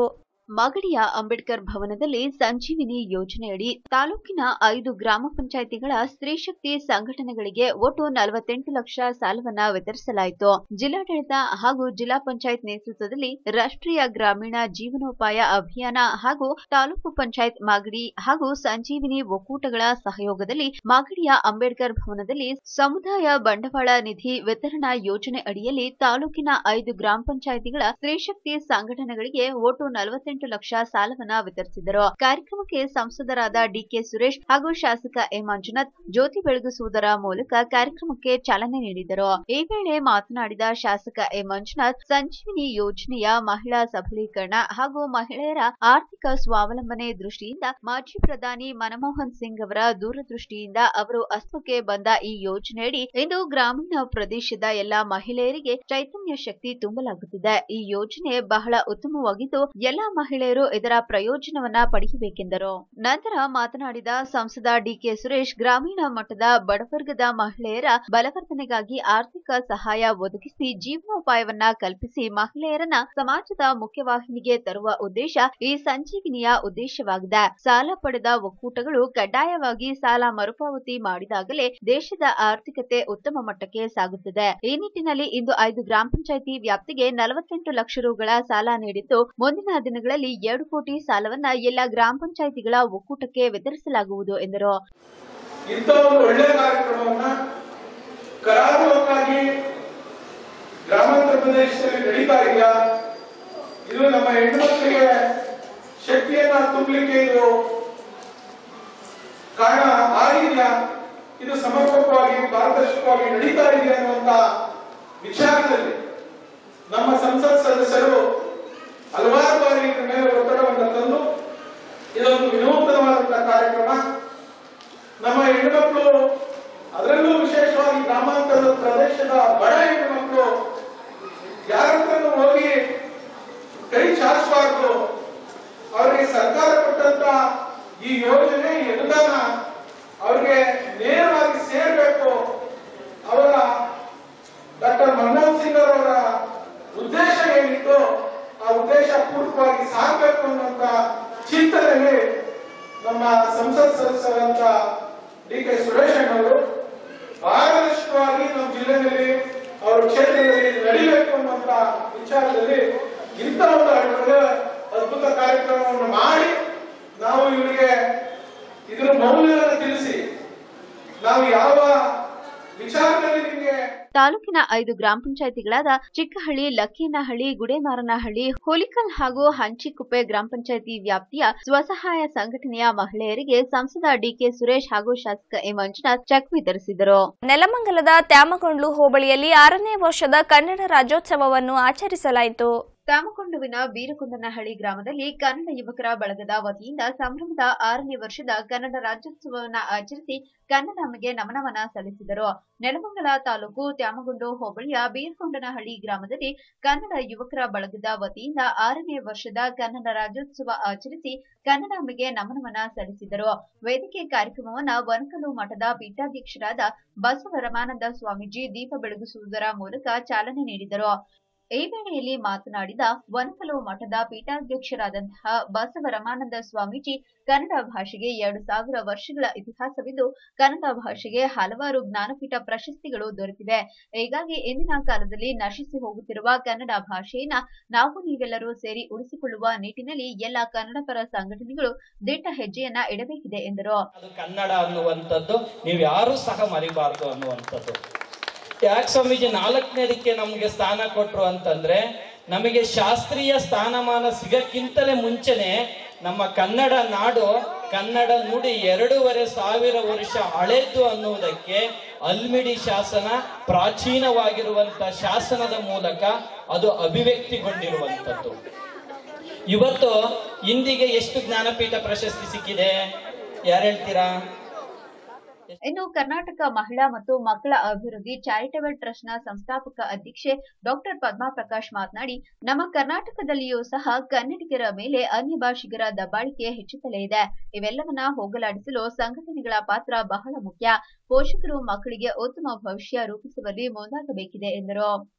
ಮಾಗಡಿಯ ಅಂಬೇಡ್ಕರ್ ಭವನದಲ್ಲಿ ಸಂಜೀವಿನಿ ಯೋಜನೆಯಡಿ ತಾಲೂಕಿನ ಐದು ಗ್ರಾಮ ಪಂಚಾಯಿತಿಗಳ ಸ್ತ್ರೀಶಕ್ತಿ ಸಂಘಟನೆಗಳಿಗೆ ಒಟ್ಟು ನಲವತ್ತೆಂಟು ಲಕ್ಷ ಸಾಲವನ್ನ ವಿತರಿಸಲಾಯಿತು ಜಿಲ್ಲಾಡಳಿತ ಹಾಗೂ ಜಿಲ್ಲಾ ಪಂಚಾಯತ್ ನೇತೃತ್ವದಲ್ಲಿ ರಾಷ್ಟ್ರೀಯ ಗ್ರಾಮೀಣ ಜೀವನೋಪಾಯ ಅಭಿಯಾನ ಹಾಗೂ ತಾಲೂಕು ಪಂಚಾಯತ್ ಮಾಗಡಿ ಹಾಗೂ ಸಂಜೀವಿನಿ ಒಕ್ಕೂಟಗಳ ಸಹಯೋಗದಲ್ಲಿ ಮಾಗಡಿಯ ಅಂಬೇಡ್ಕರ್ ಭವನದಲ್ಲಿ ಸಮುದಾಯ ಬಂಡವಾಳ ನಿಧಿ ವಿತರಣಾ ಯೋಜನೆ ಅಡಿಯಲ್ಲಿ ತಾಲೂಕಿನ ಐದು ಗ್ರಾಮ ಪಂಚಾಯಿತಿಗಳ ಸ್ತ್ರೀಶಕ್ತಿ ಸಂಘಟನೆಗಳಿಗೆ ಒಟ್ಟು ನಲವತ್ತೆಂಟು ಲಕ್ಷ ಸಾಲವನ್ನ ವಿತರಿಸಿದರು ಕಾರ್ಯಕ್ರಮಕ್ಕೆ ಸಂಸದರಾದ ಡಿಕೆ ಸುರೇಶ್ ಹಾಗೂ ಶಾಸಕ ಎ ಮಂಜುನಾಥ್ ಜ್ಯೋತಿ ಬೆಳಗಿಸುವುದರ ಮೂಲಕ ಕಾರ್ಯಕ್ರಮಕ್ಕೆ ಚಾಲನೆ ನೀಡಿದರು ಈ ವೇಳೆ ಮಾತನಾಡಿದ ಶಾಸಕ ಎ ಮಂಜುನಾಥ್ ಸಂಜೀವಿನಿ ಯೋಜನೆಯ ಮಹಿಳಾ ಸಬಲೀಕರಣ ಹಾಗೂ ಮಹಿಳೆಯರ ಆರ್ಥಿಕ ಸ್ವಾವಲಂಬನೆ ದೃಷ್ಟಿಯಿಂದ ಮಾಜಿ ಪ್ರಧಾನಿ ಮನಮೋಹನ್ ಸಿಂಗ್ ಅವರ ದೂರದೃಷ್ಟಿಯಿಂದ ಅವರು ಅಸ್ತಿತ್ವಕ್ಕೆ ಬಂದ ಈ ಯೋಜನೆಯಡಿ ಇಂದು ಗ್ರಾಮೀಣ ಪ್ರದೇಶದ ಎಲ್ಲಾ ಮಹಿಳೆಯರಿಗೆ ಚೈತನ್ಯ ಶಕ್ತಿ ತುಂಬಲಾಗುತ್ತಿದೆ ಈ ಯೋಜನೆ ಬಹಳ ಉತ್ತಮವಾಗಿದ್ದು ಎಲ್ಲಾ ಮಹಿಳೆಯರು ಇದರ ಪ್ರಯೋಜನವನ್ನ ಪಡೆಯಬೇಕೆಂದರು ನಂತರ ಮಾತನಾಡಿದ ಸಂಸದ ಡಿಕೆ ಸುರೇಶ್ ಗ್ರಾಮೀಣ ಮಟ್ಟದ ಬಡವರ್ಗದ ಮಹಿಳೆಯರ ಬಲವರ್ಧನೆಗಾಗಿ ಆರ್ಥಿಕ ಸಹಾಯ ಒದಗಿಸಿ ಜೀವನೋಪಾಯವನ್ನ ಕಲ್ಪಿಸಿ ಮಹಿಳೆಯರನ್ನ ಸಮಾಜದ ಮುಖ್ಯವಾಹಿನಿಗೆ ತರುವ ಉದ್ದೇಶ ಈ ಸಂಜೀವಿನಿಯ ಉದ್ದೇಶವಾಗಿದೆ ಸಾಲ ಪಡೆದ ಒಕ್ಕೂಟಗಳು ಕಡ್ಡಾಯವಾಗಿ ಸಾಲ ಮರುಪಾವತಿ ಮಾಡಿದಾಗಲೇ ದೇಶದ ಆರ್ಥಿಕತೆ ಉತ್ತಮ ಮಟ್ಟಕ್ಕೆ ಸಾಗುತ್ತದೆ ಈ ನಿಟ್ಟಿನಲ್ಲಿ ಇಂದು ಐದು ಗ್ರಾಮ ಪಂಚಾಯಿತಿ ವ್ಯಾಪ್ತಿಗೆ ನಲವತ್ತೆಂಟು ಲಕ್ಷ ರುಗಳ ಸಾಲ ನೀಡಿದ್ದು ಮುಂದಿನ ದಿನಗಳಲ್ಲಿ ಎರಡು ಕೋಟಿ ಸಾಲವನ್ನ ಎಲ್ಲ ಗ್ರಾಮ ಪಂಚಾಯಿತಿಗಳ ಒಕ್ಕೂಟಕ್ಕೆ ವಿತರಿಸಲಾಗುವುದು ಎಂದರು ಇಂಥ ಒಂದು ಒಳ್ಳೆಯ ಕಾರ್ಯಕ್ರಮವನ್ನ ಕರಾರುವಕ್ಕಾಗಿ ಗ್ರಾಮಾಂತರ ಪ್ರದೇಶದಲ್ಲಿ ನಡೀತಾ ಇದೆಯಾ ಇದು ನಮ್ಮ ಹೆಣ್ಣುಮಕ್ಕಳಿಗೆ ಶಕ್ತಿಯನ್ನ ತುಂಬಲಿಕ್ಕೆ ಇದು ಕಾರಣ ಆಗಿದೆಯಾ ಇದು ಸಮರ್ಪಕವಾಗಿ ಪಾರದರ್ಶಕವಾಗಿ ನಡೀತಾ ಇದೆ ಅನ್ನುವಂತ ವಿಚಾರದಲ್ಲಿ ನಮ್ಮ ಸಂಸತ್ ಸದಸ್ಯರು ಹಲವಾರು ಬಾರಿ ಇದ್ರ ಮೇಲೆ ಒತ್ತಡವನ್ನು ತಂದು ಇದೊಂದು ವಿನೂತನವಾದಂತಹ ಕಾರ್ಯಕ್ರಮ ನಮ್ಮ ಹೆಣ್ಣುಮಕ್ಕಳು ಅದರಲ್ಲೂ ವಿಶೇಷವಾಗಿ ಗ್ರಾಮಾಂತರದ ಪ್ರದೇಶದ ಬಡ ಹೆಣ್ಣುಮಕ್ಕಳು ಯಾರತ್ರನೂ ಹೋಗಿ ಕೈ ಚಾಚಬಾರ್ದು ಅವರಿಗೆ ಸರ್ಕಾರ ಕೊಟ್ಟಂತ ಈ ಯೋಜನೆ ಈ ಅನುದಾನ ಅವರಿಗೆ ನೇರವಾಗಿ ಸೇರಬೇಕು ಅವರ ಡಾಕ್ಟರ್ ಮನಮೋಹನ್ ಸಿಂಗ್ ಅವರ ಉದ್ದೇಶ ಏನಿತ್ತು ಆ ಉದ್ದೇಶ ಪೂರ್ವಕವಾಗಿ ಸಾಗಬೇಕು ಅನ್ನುವಂತ ಚಿಂತನೆಯಲ್ಲಿ ನಮ್ಮ ಸಂಸತ್ ಸದಸ್ಯರಂತ ಡಿ ಕೆ ಸುರೇಶ್ ಅವರು ಪಾರದರ್ಶಕವಾಗಿ ನಮ್ಮ ಜಿಲ್ಲೆಯಲ್ಲಿ ಅವರ ಕ್ಷೇತ್ರದಲ್ಲಿ ನಡೀಬೇಕು ಅನ್ನುವಂತ ವಿಚಾರದಲ್ಲಿ ಇಂಥ ಒಂದು ಒಳ್ಳೆಯ ಅದ್ಭುತ ಕಾರ್ಯಕ್ರಮವನ್ನು ಮಾಡಿ ನಾವು ಇವರಿಗೆ ಇದರ ಮೌಲ್ಯವನ್ನು ತಿಳಿಸಿ ನಾವು ಯಾವ ವಿಚಾರದಲ್ಲಿ ನಿಮಗೆ ತಾಲೂಕಿನ ಐದು ಗ್ರಾಮ ಪಂಚಾಯಿತಿಗಳಾದ ಚಿಕ್ಕಹಳ್ಳಿ ಲಕ್ಕೇನಹಳ್ಳಿ ಗುಡೇಮಾರನಹಳ್ಳಿ ಹುಲಿಕಲ್ ಹಾಗೂ ಹಂಚಿಕುಪ್ಪೆ ಗ್ರಾಮ ಪಂಚಾಯಿತಿ ವ್ಯಾಪ್ತಿಯ ಸ್ವಸಹಾಯ ಸಂಘಟನೆಯ ಮಹಿಳೆಯರಿಗೆ ಸಂಸದ ಡಿಕೆ ಸುರೇಶ್ ಹಾಗೂ ಶಾಸಕ ಎ ಮಂಜುನಾಥ್ ಚೆಕ್ ವಿತರಿಸಿದರು ನೆಲಮಂಗಲದ ತ್ಯಾಮಗೊಂಡ್ಲು ಹೋಬಳಿಯಲ್ಲಿ ಆರನೇ ವರ್ಷದ ಕನ್ನಡ ರಾಜ್ಯೋತ್ಸವವನ್ನು ಆಚರಿಸಲಾಯಿತು ತ್ಯಾಮಕೊಂಡುವಿನ ಬೀರಕೊಂಡನಹಳ್ಳಿ ಗ್ರಾಮದಲ್ಲಿ ಕನ್ನಡ ಯುವಕರ ಬಳಗದ ವತಿಯಿಂದ ಸಂಭ್ರಮದ ಆರನೇ ವರ್ಷದ ಕನ್ನಡ ರಾಜ್ಯೋತ್ಸವವನ್ನು ಆಚರಿಸಿ ಕನ್ನಡಮ್ಮಗೆ ನಮನವನ್ನ ಸಲ್ಲಿಸಿದರು ನೆಲಮಂಗಲ ತಾಲೂಕು ತ್ಯಾಮಗೊಂಡು ಹೋಬಳಿಯ ಬೀರಕೊಂಡನಹಳ್ಳಿ ಗ್ರಾಮದಲ್ಲಿ ಕನ್ನಡ ಯುವಕರ ಬಳಗದ ವತಿಯಿಂದ ಆರನೇ ವರ್ಷದ ಕನ್ನಡ ರಾಜ್ಯೋತ್ಸವ ಆಚರಿಸಿ ಕನ್ನಡಮ್ಮಗೆ ನಮನವನ್ನ ಸಲ್ಲಿಸಿದರು ವೇದಿಕೆ ಕಾರ್ಯಕ್ರಮವನ್ನ ವನಕಲು ಮಠದ ಪೀಠಾಧ್ಯಕ್ಷರಾದ ಬಸವರಮಾನಂದ ಸ್ವಾಮೀಜಿ ದೀಪ ಬೆಳಗಿಸುವುದರ ಮೂಲಕ ಚಾಲನೆ ನೀಡಿದರು ಈ ವೇಳೆಯಲ್ಲಿ ಮಾತನಾಡಿದ ವನಕಲು ಮಠದ ಪೀಠಾಧ್ಯಕ್ಷರಾದಂತಹ ಬಸವರಮಾನಂದ ಸ್ವಾಮೀಜಿ ಕನ್ನಡ ಭಾಷೆಗೆ ಎರಡು ಸಾವಿರ ವರ್ಷಗಳ ಇತಿಹಾಸವಿದ್ದು ಕನ್ನಡ ಭಾಷೆಗೆ ಹಲವಾರು ಜ್ಞಾನಪೀಠ ಪ್ರಶಸ್ತಿಗಳು ದೊರೆತಿವೆ ಹೀಗಾಗಿ ಇಂದಿನ ಕಾಲದಲ್ಲಿ ನಶಿಸಿ ಹೋಗುತ್ತಿರುವ ಕನ್ನಡ ಭಾಷೆಯನ್ನ ನಾವು ನೀವೆಲ್ಲರೂ ಸೇರಿ ಉಳಿಸಿಕೊಳ್ಳುವ ನಿಟ್ಟಿನಲ್ಲಿ ಎಲ್ಲ ಕನ್ನಡಪರ ಸಂಘಟನೆಗಳು ದಿಟ್ಟ ಹೆಜ್ಜೆಯನ್ನ ಇಡಬೇಕಿದೆ ಎಂದರು ಅದು ಕನ್ನಡ ಅನ್ನುವಂಥದ್ದು ನೀವು ಯಾರೂ ಸಹ ಮರಿಬಾರ್ದು ಅನ್ನುವಂಥದ್ದು ಯಾಕೆ ಸ್ವಾಮೀಜಿ ನಾಲ್ಕನೇದಕ್ಕೆ ನಮಗೆ ಸ್ಥಾನ ಕೊಟ್ರು ಅಂತಂದ್ರೆ ನಮಗೆ ಶಾಸ್ತ್ರೀಯ ಸ್ಥಾನಮಾನ ಸಿಗಕ್ಕಿಂತಲೇ ಮುಂಚೆನೆ ನಮ್ಮ ಕನ್ನಡ ನಾಡು ಕನ್ನಡ ನುಡಿ ಎರಡೂವರೆ ಸಾವಿರ ವರ್ಷ ಹಳೆದ್ದು ಅನ್ನುವುದಕ್ಕೆ ಅಲ್ಮಿಡಿ ಶಾಸನ ಪ್ರಾಚೀನವಾಗಿರುವಂತ ಶಾಸನದ ಮೂಲಕ ಅದು ಅಭಿವ್ಯಕ್ತಿಗೊಂಡಿರುವಂಥದ್ದು ಇವತ್ತು ಇಂದಿಗೆ ಎಷ್ಟು ಜ್ಞಾನಪೀಠ ಪ್ರಶಸ್ತಿ ಸಿಕ್ಕಿದೆ ಯಾರು ಹೇಳ್ತೀರಾ ಇನ್ನು ಕರ್ನಾಟಕ ಮಹಿಳಾ ಮತ್ತು ಮಕ್ಕಳ ಅಭಿವೃದ್ಧಿ ಚಾರಿಟಬಲ್ ಟ್ರಸ್ಟ್ನ ಸಂಸ್ಥಾಪಕ ಅಧ್ಯಕ್ಷೆ ಡಾಕ್ಟರ್ ಪದ್ಮಾ ಪ್ರಕಾಶ್ ಮಾತನಾಡಿ ನಮ್ಮ ಕರ್ನಾಟಕದಲ್ಲಿಯೂ ಸಹ ಕನ್ನಡಿಗರ ಮೇಲೆ ಅನ್ಯ ಭಾಷಿಗರ ದಬ್ಬಾಳಿಕೆ ಹೆಚ್ಚುತ್ತಲೇ ಇದೆ ಇವೆಲ್ಲವನ್ನ ಹೋಗಲಾಡಿಸಲು ಸಂಘಟನೆಗಳ ಪಾತ್ರ ಬಹಳ ಮುಖ್ಯ ಪೋಷಕರು ಮಕ್ಕಳಿಗೆ ಉತ್ತಮ ಭವಿಷ್ಯ ರೂಪಿಸುವಲ್ಲಿ ಮುಂದಾಗಬೇಕಿದೆ ಎಂದರು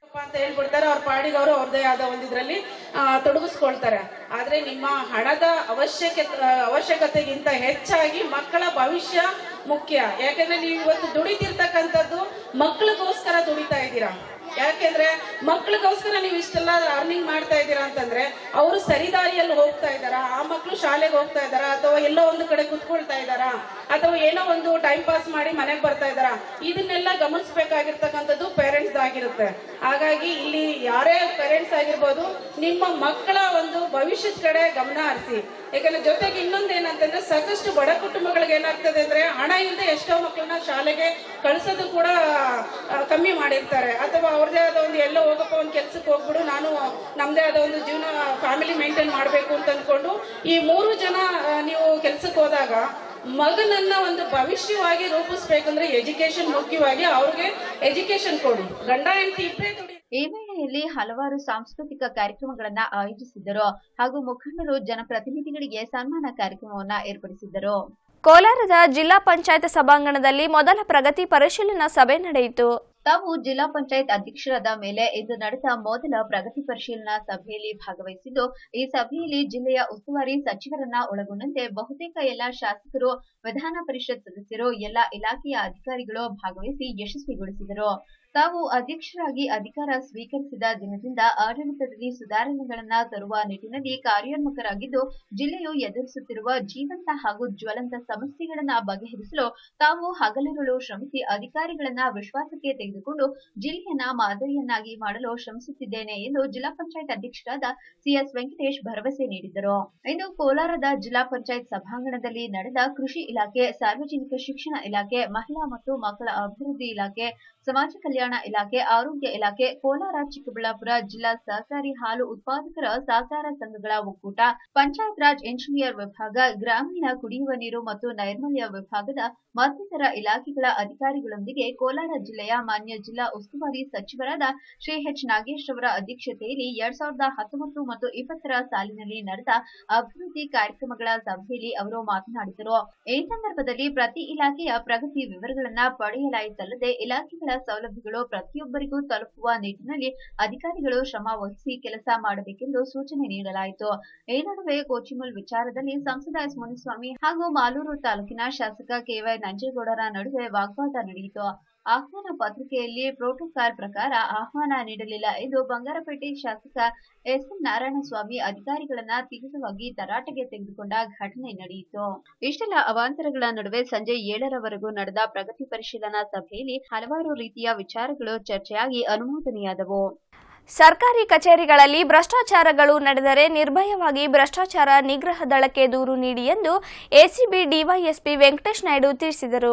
ಅಂತ ಹೇಳ್ಬಿಡ್ತಾರೆ ಅವ್ರ ಪಾಡಿಗೆ ಅವರು ಅವ್ರದೇ ಆದ ಒಂದು ಇದರಲ್ಲಿ ತೊಡಗಿಸ್ಕೊಳ್ತಾರೆ ಆದ್ರೆ ನಿಮ್ಮ ಹಣದ ಅವಶ್ಯಕ ಅವಶ್ಯಕತೆಗಿಂತ ಹೆಚ್ಚಾಗಿ ಮಕ್ಕಳ ಭವಿಷ್ಯ ಮುಖ್ಯ ಯಾಕಂದ್ರೆ ನೀವು ಇವತ್ತು ದುಡಿತಿರ್ತಕ್ಕಂಥದ್ದು ಮಕ್ಕಳಿಗೋಸ್ಕರ ದುಡಿತಾ ಇದ್ದೀರಾ ಯಾಕೆಂದ್ರೆ ಮಕ್ಳಿಗೋಸ್ಕರ ನೀವು ಇಷ್ಟೆಲ್ಲ ಅರ್ನಿಂಗ್ ಮಾಡ್ತಾ ಇದ್ದೀರಾ ಅಂತಂದ್ರೆ ಅವರು ಸರಿದಾರಿಯಲ್ಲಿ ಹೋಗ್ತಾ ಇದ್ದಾರಾ ಆ ಮಕ್ಕಳು ಶಾಲೆಗೆ ಹೋಗ್ತಾ ಇದ್ದಾರಾ ಅಥವಾ ಎಲ್ಲೋ ಒಂದು ಕಡೆ ಕುತ್ಕೊಳ್ತಾ ಇದ್ದಾರಾ ಅಥವಾ ಏನೋ ಒಂದು ಟೈಮ್ ಪಾಸ್ ಮಾಡಿ ಮನೆಗೆ ಬರ್ತಾ ಇದ್ದಾರಾ ಇದನ್ನೆಲ್ಲ ಗಮನಿಸಬೇಕಾಗಿರ್ತಕ್ಕಂಥದ್ದು ಪೇರೆಂಟ್ಸ್ ಆಗಿರುತ್ತೆ ಹಾಗಾಗಿ ಇಲ್ಲಿ ಯಾರೇ ಪೇರೆಂಟ್ಸ್ ಆಗಿರ್ಬೋದು ನಿಮ್ಮ ಮಕ್ಕಳ ಒಂದು ಭವಿಷ್ಯದ ಕಡೆ ಗಮನ ಹರಿಸಿ ಯಾಕಂದ್ರೆ ಜೊತೆಗೆ ಇನ್ನೊಂದು ಏನಂತಂದ್ರೆ ಸಾಕಷ್ಟು ಬಡ ಕುಟುಂಬಗಳಿಗೆ ಏನಾಗ್ತದೆ ಅಂದ್ರೆ ಹಣ ಇಲ್ಲದೆ ಎಷ್ಟೋ ಮಕ್ಕಳನ್ನ ಶಾಲೆಗೆ ಕಳ್ಸೋದು ಕೂಡ ಆ, ಕಮ್ಮಿ ಮಾಡಿರ್ತಾರೆ ಅಥವಾ ಅವ್ರದೇ ಆದ ಒಂದು ಎಲ್ಲೋ ಹೋಗಪ್ಪ ಒಂದು ಕೆಲ್ಸಕ್ಕೆ ಹೋಗ್ಬಿಡು ನಾನು ನಮ್ದೇ ಆದ ಒಂದು ಜೀವನ ಫ್ಯಾಮಿಲಿ ಮೇಂಟೈನ್ ಮಾಡಬೇಕು ಅಂತ ಅಂದ್ಕೊಂಡು ಈ ಮೂರು ಜನ ಆ, ನೀವು ಕೆಲ್ಸಕ್ಕೆ ಹೋದಾಗ ಮಗನನ್ನ ಒಂದು ಭವಿಷ್ಯವಾಗಿ ರೂಪಿಸ್ಬೇಕಂದ್ರೆ ಎಜುಕೇಶನ್ ಮುಖ್ಯವಾಗಿ ಅವ್ರಿಗೆ ಎಜುಕೇಶನ್ ಕೊಡಿ ಗಂಡ ಹೆಂಡತಿ ಇಬ್ಬರೇ ದುಡಿ ಈ ವೇಳೆಯಲ್ಲಿ ಹಲವಾರು ಸಾಂಸ್ಕೃತಿಕ ಕಾರ್ಯಕ್ರಮಗಳನ್ನ ಆಯೋಜಿಸಿದ್ದರು ಹಾಗೂ ಮುಖಂಡರು ಜನಪ್ರತಿನಿಧಿಗಳಿಗೆ ಸನ್ಮಾನ ಕಾರ್ಯಕ್ರಮವನ್ನ ಏರ್ಪಡಿಸಿದ್ದರು ಕೋಲಾರದ ಜಿಲ್ಲಾ ಪಂಚಾಯತ್ ಸಭಾಂಗಣದಲ್ಲಿ ಮೊದಲ ಪ್ರಗತಿ ಪರಿಶೀಲನಾ ಸಭೆ ನಡೆಯಿತು ತಾವು ಜಿಲ್ಲಾ ಪಂಚಾಯತ್ ಅಧ್ಯಕ್ಷರಾದ ಮೇಲೆ ಇಂದು ನಡೆದ ಮೊದಲ ಪ್ರಗತಿ ಪರಿಶೀಲನಾ ಸಭೆಯಲ್ಲಿ ಭಾಗವಹಿಸಿದ್ದು ಈ ಸಭೆಯಲ್ಲಿ ಜಿಲ್ಲೆಯ ಉಸ್ತುವಾರಿ ಸಚಿವರನ್ನ ಒಳಗೊಂಡಂತೆ ಬಹುತೇಕ ಎಲ್ಲಾ ಶಾಸಕರು ವಿಧಾನ ಪರಿಷತ್ ಸದಸ್ಯರು ಎಲ್ಲಾ ಇಲಾಖೆಯ ಅಧಿಕಾರಿಗಳು ಭಾಗವಹಿಸಿ ಯಶಸ್ವಿಗೊಳಿಸಿದರು ತಾವು ಅಧ್ಯಕ್ಷರಾಗಿ ಅಧಿಕಾರ ಸ್ವೀಕರಿಸಿದ ದಿನದಿಂದ ಆಡಳಿತದಲ್ಲಿ ಸುಧಾರಣೆಗಳನ್ನ ತರುವ ನಿಟ್ಟಿನಲ್ಲಿ ಕಾರ್ಯೋನ್ಮುಖರಾಗಿದ್ದು ಜಿಲ್ಲೆಯು ಎದುರಿಸುತ್ತಿರುವ ಜೀವಂತ ಹಾಗೂ ಜ್ವಲಂತ ಸಮಸ್ಯೆಗಳನ್ನ ಬಗೆಹರಿಸಲು ತಾವು ಹಗಲಿರುಳು ಶ್ರಮಿಸಿ ಅಧಿಕಾರಿಗಳನ್ನ ವಿಶ್ವಾಸಕ್ಕೆ ತೆಗೆದುಕೊಂಡು ಜಿಲ್ಲೆಯನ್ನ ಮಾದರಿಯನ್ನಾಗಿ ಮಾಡಲು ಶ್ರಮಿಸುತ್ತಿದ್ದೇನೆ ಎಂದು ಜಿಲ್ಲಾ ಪಂಚಾಯತ್ ಅಧ್ಯಕ್ಷರಾದ ಸಿಎಸ್ ವೆಂಕಟೇಶ್ ಭರವಸೆ ನೀಡಿದರು ಇಂದು ಕೋಲಾರದ ಜಿಲ್ಲಾ ಪಂಚಾಯತ್ ಸಭಾಂಗಣದಲ್ಲಿ ನಡೆದ ಕೃಷಿ ಇಲಾಖೆ ಸಾರ್ವಜನಿಕ ಶಿಕ್ಷಣ ಇಲಾಖೆ ಮಹಿಳಾ ಮತ್ತು ಮಕ್ಕಳ ಅಭಿವೃದ್ಧಿ ಇಲಾಖೆ ಸಮಾಜ ಕಲ್ಯಾಣ ಇಲಾಖೆ ಆರೋಗ್ಯ ಇಲಾಖೆ ಕೋಲಾರ ಚಿಕ್ಕಬಳ್ಳಾಪುರ ಜಿಲ್ಲಾ ಸಹಕಾರಿ ಹಾಲು ಉತ್ಪಾದಕರ ಸಹಕಾರ ಸಂಘಗಳ ಒಕ್ಕೂಟ ಪಂಚಾಯತ್ ರಾಜ್ ಇಂಜಿನಿಯರ್ ವಿಭಾಗ ಗ್ರಾಮೀಣ ಕುಡಿಯುವ ನೀರು ಮತ್ತು ನೈರ್ಮಲ್ಯ ವಿಭಾಗದ ಮತ್ತಿತರ ಇಲಾಖೆಗಳ ಅಧಿಕಾರಿಗಳೊಂದಿಗೆ ಕೋಲಾರ ಜಿಲ್ಲೆಯ ಮಾನ್ಯ ಜಿಲ್ಲಾ ಉಸ್ತುವಾರಿ ಸಚಿವರಾದ ಶ್ರೀ ಎಚ್ ನಾಗೇಶ್ ಅವರ ಅಧ್ಯಕ್ಷತೆಯಲ್ಲಿ ಎರಡ್ ಸಾವಿರದ ಹತ್ತೊಂಬತ್ತು ಮತ್ತು ಇಪ್ಪತ್ತರ ಸಾಲಿನಲ್ಲಿ ನಡೆದ ಅಭಿವೃದ್ಧಿ ಕಾರ್ಯಕ್ರಮಗಳ ಸಭೆಯಲ್ಲಿ ಅವರು ಮಾತನಾಡಿದರು ಈ ಸಂದರ್ಭದಲ್ಲಿ ಪ್ರತಿ ಇಲಾಖೆಯ ಪ್ರಗತಿ ವಿವರಗಳನ್ನ ಪಡೆಯಲಾಯಿತಲ್ಲದೆ ಇಲಾಖೆಗಳ ಸೌಲಭ್ಯಗಳು ಪ್ರತಿಯೊಬ್ಬರಿಗೂ ತಲುಪುವ ನಿಟ್ಟಿನಲ್ಲಿ ಅಧಿಕಾರಿಗಳು ಶ್ರಮ ವಹಿಸಿ ಕೆಲಸ ಮಾಡಬೇಕೆಂದು ಸೂಚನೆ ನೀಡಲಾಯಿತು ಈ ನಡುವೆ ಕೋಚಿಮುಲ್ ವಿಚಾರದಲ್ಲಿ ಸಂಸದ ಎಸ್ ಮುನಿಸ್ವಾಮಿ ಹಾಗೂ ಮಾಲೂರು ತಾಲೂಕಿನ ಶಾಸಕ ಕೆವೈ ನಂಜೇಗೌಡರ ನಡುವೆ ವಾಗ್ವಾದ ನಡೆಯಿತು ಆಹ್ವಾನ ಪತ್ರಿಕೆಯಲ್ಲಿ ಪ್ರೋಟೋಕಾಲ್ ಪ್ರಕಾರ ಆಹ್ವಾನ ನೀಡಲಿಲ್ಲ ಎಂದು ಬಂಗಾರಪೇಟೆ ಶಾಸಕ ಎಸ್ ಎನ್ ನಾರಾಯಣಸ್ವಾಮಿ ಅಧಿಕಾರಿಗಳನ್ನ ತೀವ್ರವಾಗಿ ತರಾಟೆಗೆ ತೆಗೆದುಕೊಂಡ ಘಟನೆ ನಡೆಯಿತು ಇಷ್ಟೆಲ್ಲ ಅವಾಂತರಗಳ ನಡುವೆ ಸಂಜೆ ಏಳರವರೆಗೂ ನಡೆದ ಪ್ರಗತಿ ಪರಿಶೀಲನಾ ಸಭೆಯಲ್ಲಿ ಹಲವಾರು ರೀತಿಯ ವಿಚಾರಗಳು ಚರ್ಚೆಯಾಗಿ ಅನುಮೋದನೆಯಾದವು ಸರ್ಕಾರಿ ಕಚೇರಿಗಳಲ್ಲಿ ಭ್ರಷ್ಟಾಚಾರಗಳು ನಡೆದರೆ ನಿರ್ಭಯವಾಗಿ ಭ್ರಷ್ಟಾಚಾರ ನಿಗ್ರಹ ದಳಕ್ಕೆ ದೂರು ನೀಡಿ ಎಂದು ಎಸಿಬಿ ಡಿವೈಎಸ್ಪಿ ವೆಂಕಟೇಶ್ ನಾಯ್ಡು ತಿಳಿಸಿದರು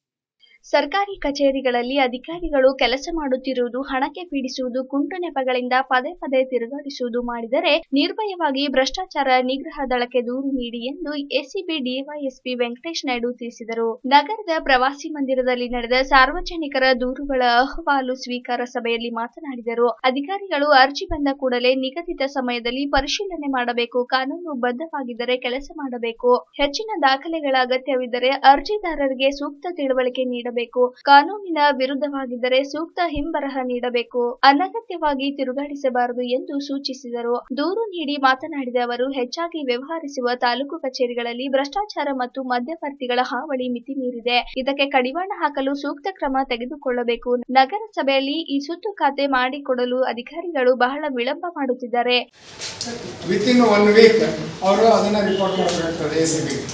ಸರ್ಕಾರಿ ಕಚೇರಿಗಳಲ್ಲಿ ಅಧಿಕಾರಿಗಳು ಕೆಲಸ ಮಾಡುತ್ತಿರುವುದು ಹಣಕ್ಕೆ ಪೀಡಿಸುವುದು ಕುಂಟು ನೆಪಗಳಿಂದ ಪದೇ ಪದೇ ತಿರುಗಾಡಿಸುವುದು ಮಾಡಿದರೆ ನಿರ್ಭಯವಾಗಿ ಭ್ರಷ್ಟಾಚಾರ ನಿಗ್ರಹ ದಳಕ್ಕೆ ದೂರು ನೀಡಿ ಎಂದು ಎಸಿಬಿ ಡಿವೈಎಸ್ಪಿ ವೆಂಕಟೇಶ್ ನಾಯ್ಡು ತಿಳಿಸಿದರು ನಗರದ ಪ್ರವಾಸಿ ಮಂದಿರದಲ್ಲಿ ನಡೆದ ಸಾರ್ವಜನಿಕರ ದೂರುಗಳ ಅಹವಾಲು ಸ್ವೀಕಾರ ಸಭೆಯಲ್ಲಿ ಮಾತನಾಡಿದರು ಅಧಿಕಾರಿಗಳು ಅರ್ಜಿ ಬಂದ ಕೂಡಲೇ ನಿಗದಿತ ಸಮಯದಲ್ಲಿ ಪರಿಶೀಲನೆ ಮಾಡಬೇಕು ಕಾನೂನು ಬದ್ಧವಾಗಿದ್ದರೆ ಕೆಲಸ ಮಾಡಬೇಕು ಹೆಚ್ಚಿನ ದಾಖಲೆಗಳ ಅಗತ್ಯವಿದ್ದರೆ ಅರ್ಜಿದಾರರಿಗೆ ಸೂಕ್ತ ತಿಳುವಳಿಕೆ ನೀಡಬೇಕು ಕಾನೂನಿನ ವಿರುದ್ಧವಾಗಿದ್ದರೆ ಸೂಕ್ತ ಹಿಂಬರಹ ನೀಡಬೇಕು ಅನಗತ್ಯವಾಗಿ ತಿರುಗಾಡಿಸಬಾರದು ಎಂದು ಸೂಚಿಸಿದರು ದೂರು ನೀಡಿ ಮಾತನಾಡಿದ ಅವರು ಹೆಚ್ಚಾಗಿ ವ್ಯವಹರಿಸುವ ತಾಲೂಕು ಕಚೇರಿಗಳಲ್ಲಿ ಭ್ರಷ್ಟಾಚಾರ ಮತ್ತು ಮಧ್ಯವರ್ತಿಗಳ ಹಾವಳಿ ಮಿತಿ ಮೀರಿದೆ ಇದಕ್ಕೆ ಕಡಿವಾಣ ಹಾಕಲು ಸೂಕ್ತ ಕ್ರಮ ತೆಗೆದುಕೊಳ್ಳಬೇಕು ನಗರಸಭೆಯಲ್ಲಿ ಈ ಸುತ್ತು ಖಾತೆ ಮಾಡಿಕೊಡಲು ಅಧಿಕಾರಿಗಳು ಬಹಳ ವಿಳಂಬ ಮಾಡುತ್ತಿದ್ದಾರೆ ವಿತ್ ಇನ್ ಒನ್ ವೀಕ್ ಅವರು ಅದನ್ನು ರಿಪೋರ್ಟ್ ಮಾಡಬೇಕಾಗ್ತದೆ ಎ ಸಿ ಬಿಗೆ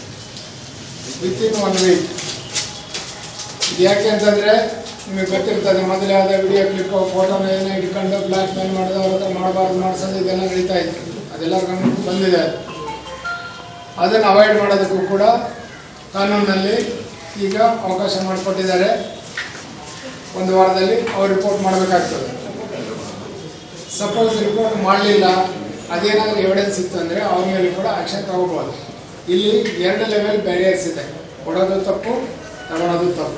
ವಿತ್ ಇನ್ ಒನ್ ವೀಕ್ ಯಾಕೆ ಅಂತಂದರೆ ನಿಮಗೆ ಗೊತ್ತಿರ್ತದೆ ಮೊದಲೇ ಆದ ವಿಡಿಯೋ ಕ್ಲಿಪ್ ಫೋಟೋನ ಏನೋ ಇಟ್ಕೊಂಡು ಬ್ಲ್ಯಾಕ್ ಮೇಲ್ ಮಾಡೋದು ಅವ್ರ ಹತ್ರ ಮಾಡಬಾರ್ದು ಮಾಡಿಸೋದು ಇದೆಲ್ಲ ನಡೀತಾ ಇತ್ತು ಅದೆಲ್ಲ ಗಮನಕ್ಕೆ ಬಂದಿದೆ ಅದನ್ನು ಅವಾಯ್ಡ್ ಮಾಡೋದಕ್ಕೂ ಕೂಡ ಕಾನೂನಿನಲ್ಲಿ ಈಗ ಅವಕಾಶ ಮಾಡಿಕೊಟ್ಟಿದ್ದಾರೆ ಒಂದು ವಾರದಲ್ಲಿ ಅವ್ರು ರಿಪೋರ್ಟ್ ಮಾಡಬೇಕಾಗ್ತದೆ ಸಪೋಸ್ ರಿಪೋರ್ಟ್ ಮಾಡಲಿಲ್ಲ ಅದೇನಾದರೂ ಎವಿಡೆನ್ಸ್ ಇತ್ತು ಅಂದರೆ ಅವ್ರ ಮೇಲೆ ಕೂಡ ಆಕ್ಷನ್ ತಗೋಬೋದು ಇಲ್ಲಿ ಎರಡು ಲೆವೆಲ್ ಬ್ಯಾರಿಯರ್ಸ್ ಇದೆ ಕೊಡೋದು ತಪ್ಪು ತಗೊಳೋದು ತಪ್ಪು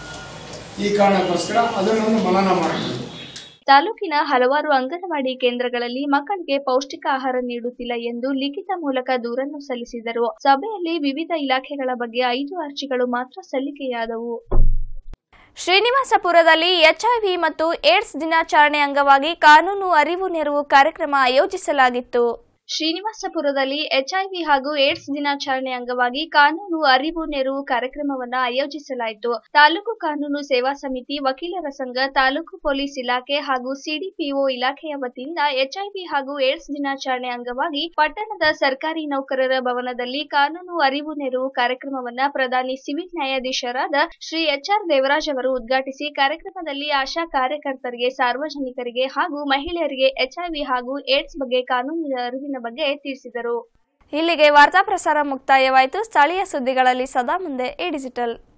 ಈ ಕಾರಣಕ್ಕೋಸ್ಕರ ಅದನ್ನೊಂದು ಮನನ ಮಾಡಬೇಕು ತಾಲೂಕಿನ ಹಲವಾರು ಅಂಗನವಾಡಿ ಕೇಂದ್ರಗಳಲ್ಲಿ ಮಕ್ಕಳಿಗೆ ಪೌಷ್ಟಿಕ ಆಹಾರ ನೀಡುತ್ತಿಲ್ಲ ಎಂದು ಲಿಖಿತ ಮೂಲಕ ದೂರನ್ನು ಸಲ್ಲಿಸಿದರು ಸಭೆಯಲ್ಲಿ ವಿವಿಧ ಇಲಾಖೆಗಳ ಬಗ್ಗೆ ಐದು ಅರ್ಜಿಗಳು ಮಾತ್ರ ಸಲ್ಲಿಕೆಯಾದವು ಶ್ರೀನಿವಾಸಪುರದಲ್ಲಿ ಎಚ್ಐವಿ ಮತ್ತು ಏಡ್ಸ್ ದಿನಾಚರಣೆ ಅಂಗವಾಗಿ ಕಾನೂನು ಅರಿವು ನೆರವು ಕಾರ್ಯಕ್ರಮ ಆಯೋಜಿಸಲಾಗಿತ್ತು ಶ್ರೀನಿವಾಸಪುರದಲ್ಲಿ ಎಚ್ಐವಿ ಹಾಗೂ ಏಡ್ಸ್ ದಿನಾಚರಣೆ ಅಂಗವಾಗಿ ಕಾನೂನು ಅರಿವು ನೆರವು ಕಾರ್ಯಕ್ರಮವನ್ನು ಆಯೋಜಿಸಲಾಯಿತು ತಾಲೂಕು ಕಾನೂನು ಸೇವಾ ಸಮಿತಿ ವಕೀಲರ ಸಂಘ ತಾಲೂಕು ಪೊಲೀಸ್ ಇಲಾಖೆ ಹಾಗೂ ಸಿಡಿಪಿಒ ಇಲಾಖೆಯ ವತಿಯಿಂದ ಎಚ್ಐವಿ ಹಾಗೂ ಏಡ್ಸ್ ದಿನಾಚರಣೆ ಅಂಗವಾಗಿ ಪಟ್ಟಣದ ಸರ್ಕಾರಿ ನೌಕರರ ಭವನದಲ್ಲಿ ಕಾನೂನು ಅರಿವು ನೆರವು ಕಾರ್ಯಕ್ರಮವನ್ನ ಪ್ರಧಾನಿ ಸಿವಿಲ್ ನ್ಯಾಯಾಧೀಶರಾದ ಶ್ರೀ ಎಚ್ ಆರ್ ದೇವರಾಜ್ ಅವರು ಉದ್ಘಾಟಿಸಿ ಕಾರ್ಯಕ್ರಮದಲ್ಲಿ ಆಶಾ ಕಾರ್ಯಕರ್ತರಿಗೆ ಸಾರ್ವಜನಿಕರಿಗೆ ಹಾಗೂ ಮಹಿಳೆಯರಿಗೆ ಎಚ್ಐವಿ ಹಾಗೂ ಏಡ್ಸ್ ಬಗ್ಗೆ ಕಾನೂನಿನ ಅರಿವಿನ ಬಗ್ಗೆ ತಿಳಿಸಿದರು ಇಲ್ಲಿಗೆ ವಾರ್ತಾ ಪ್ರಸಾರ ಮುಕ್ತಾಯವಾಯಿತು ಸ್ಥಳೀಯ ಸುದ್ದಿಗಳಲ್ಲಿ ಸದಾ ಮುಂದೆ ಈ ಡಿಜಿಟಲ್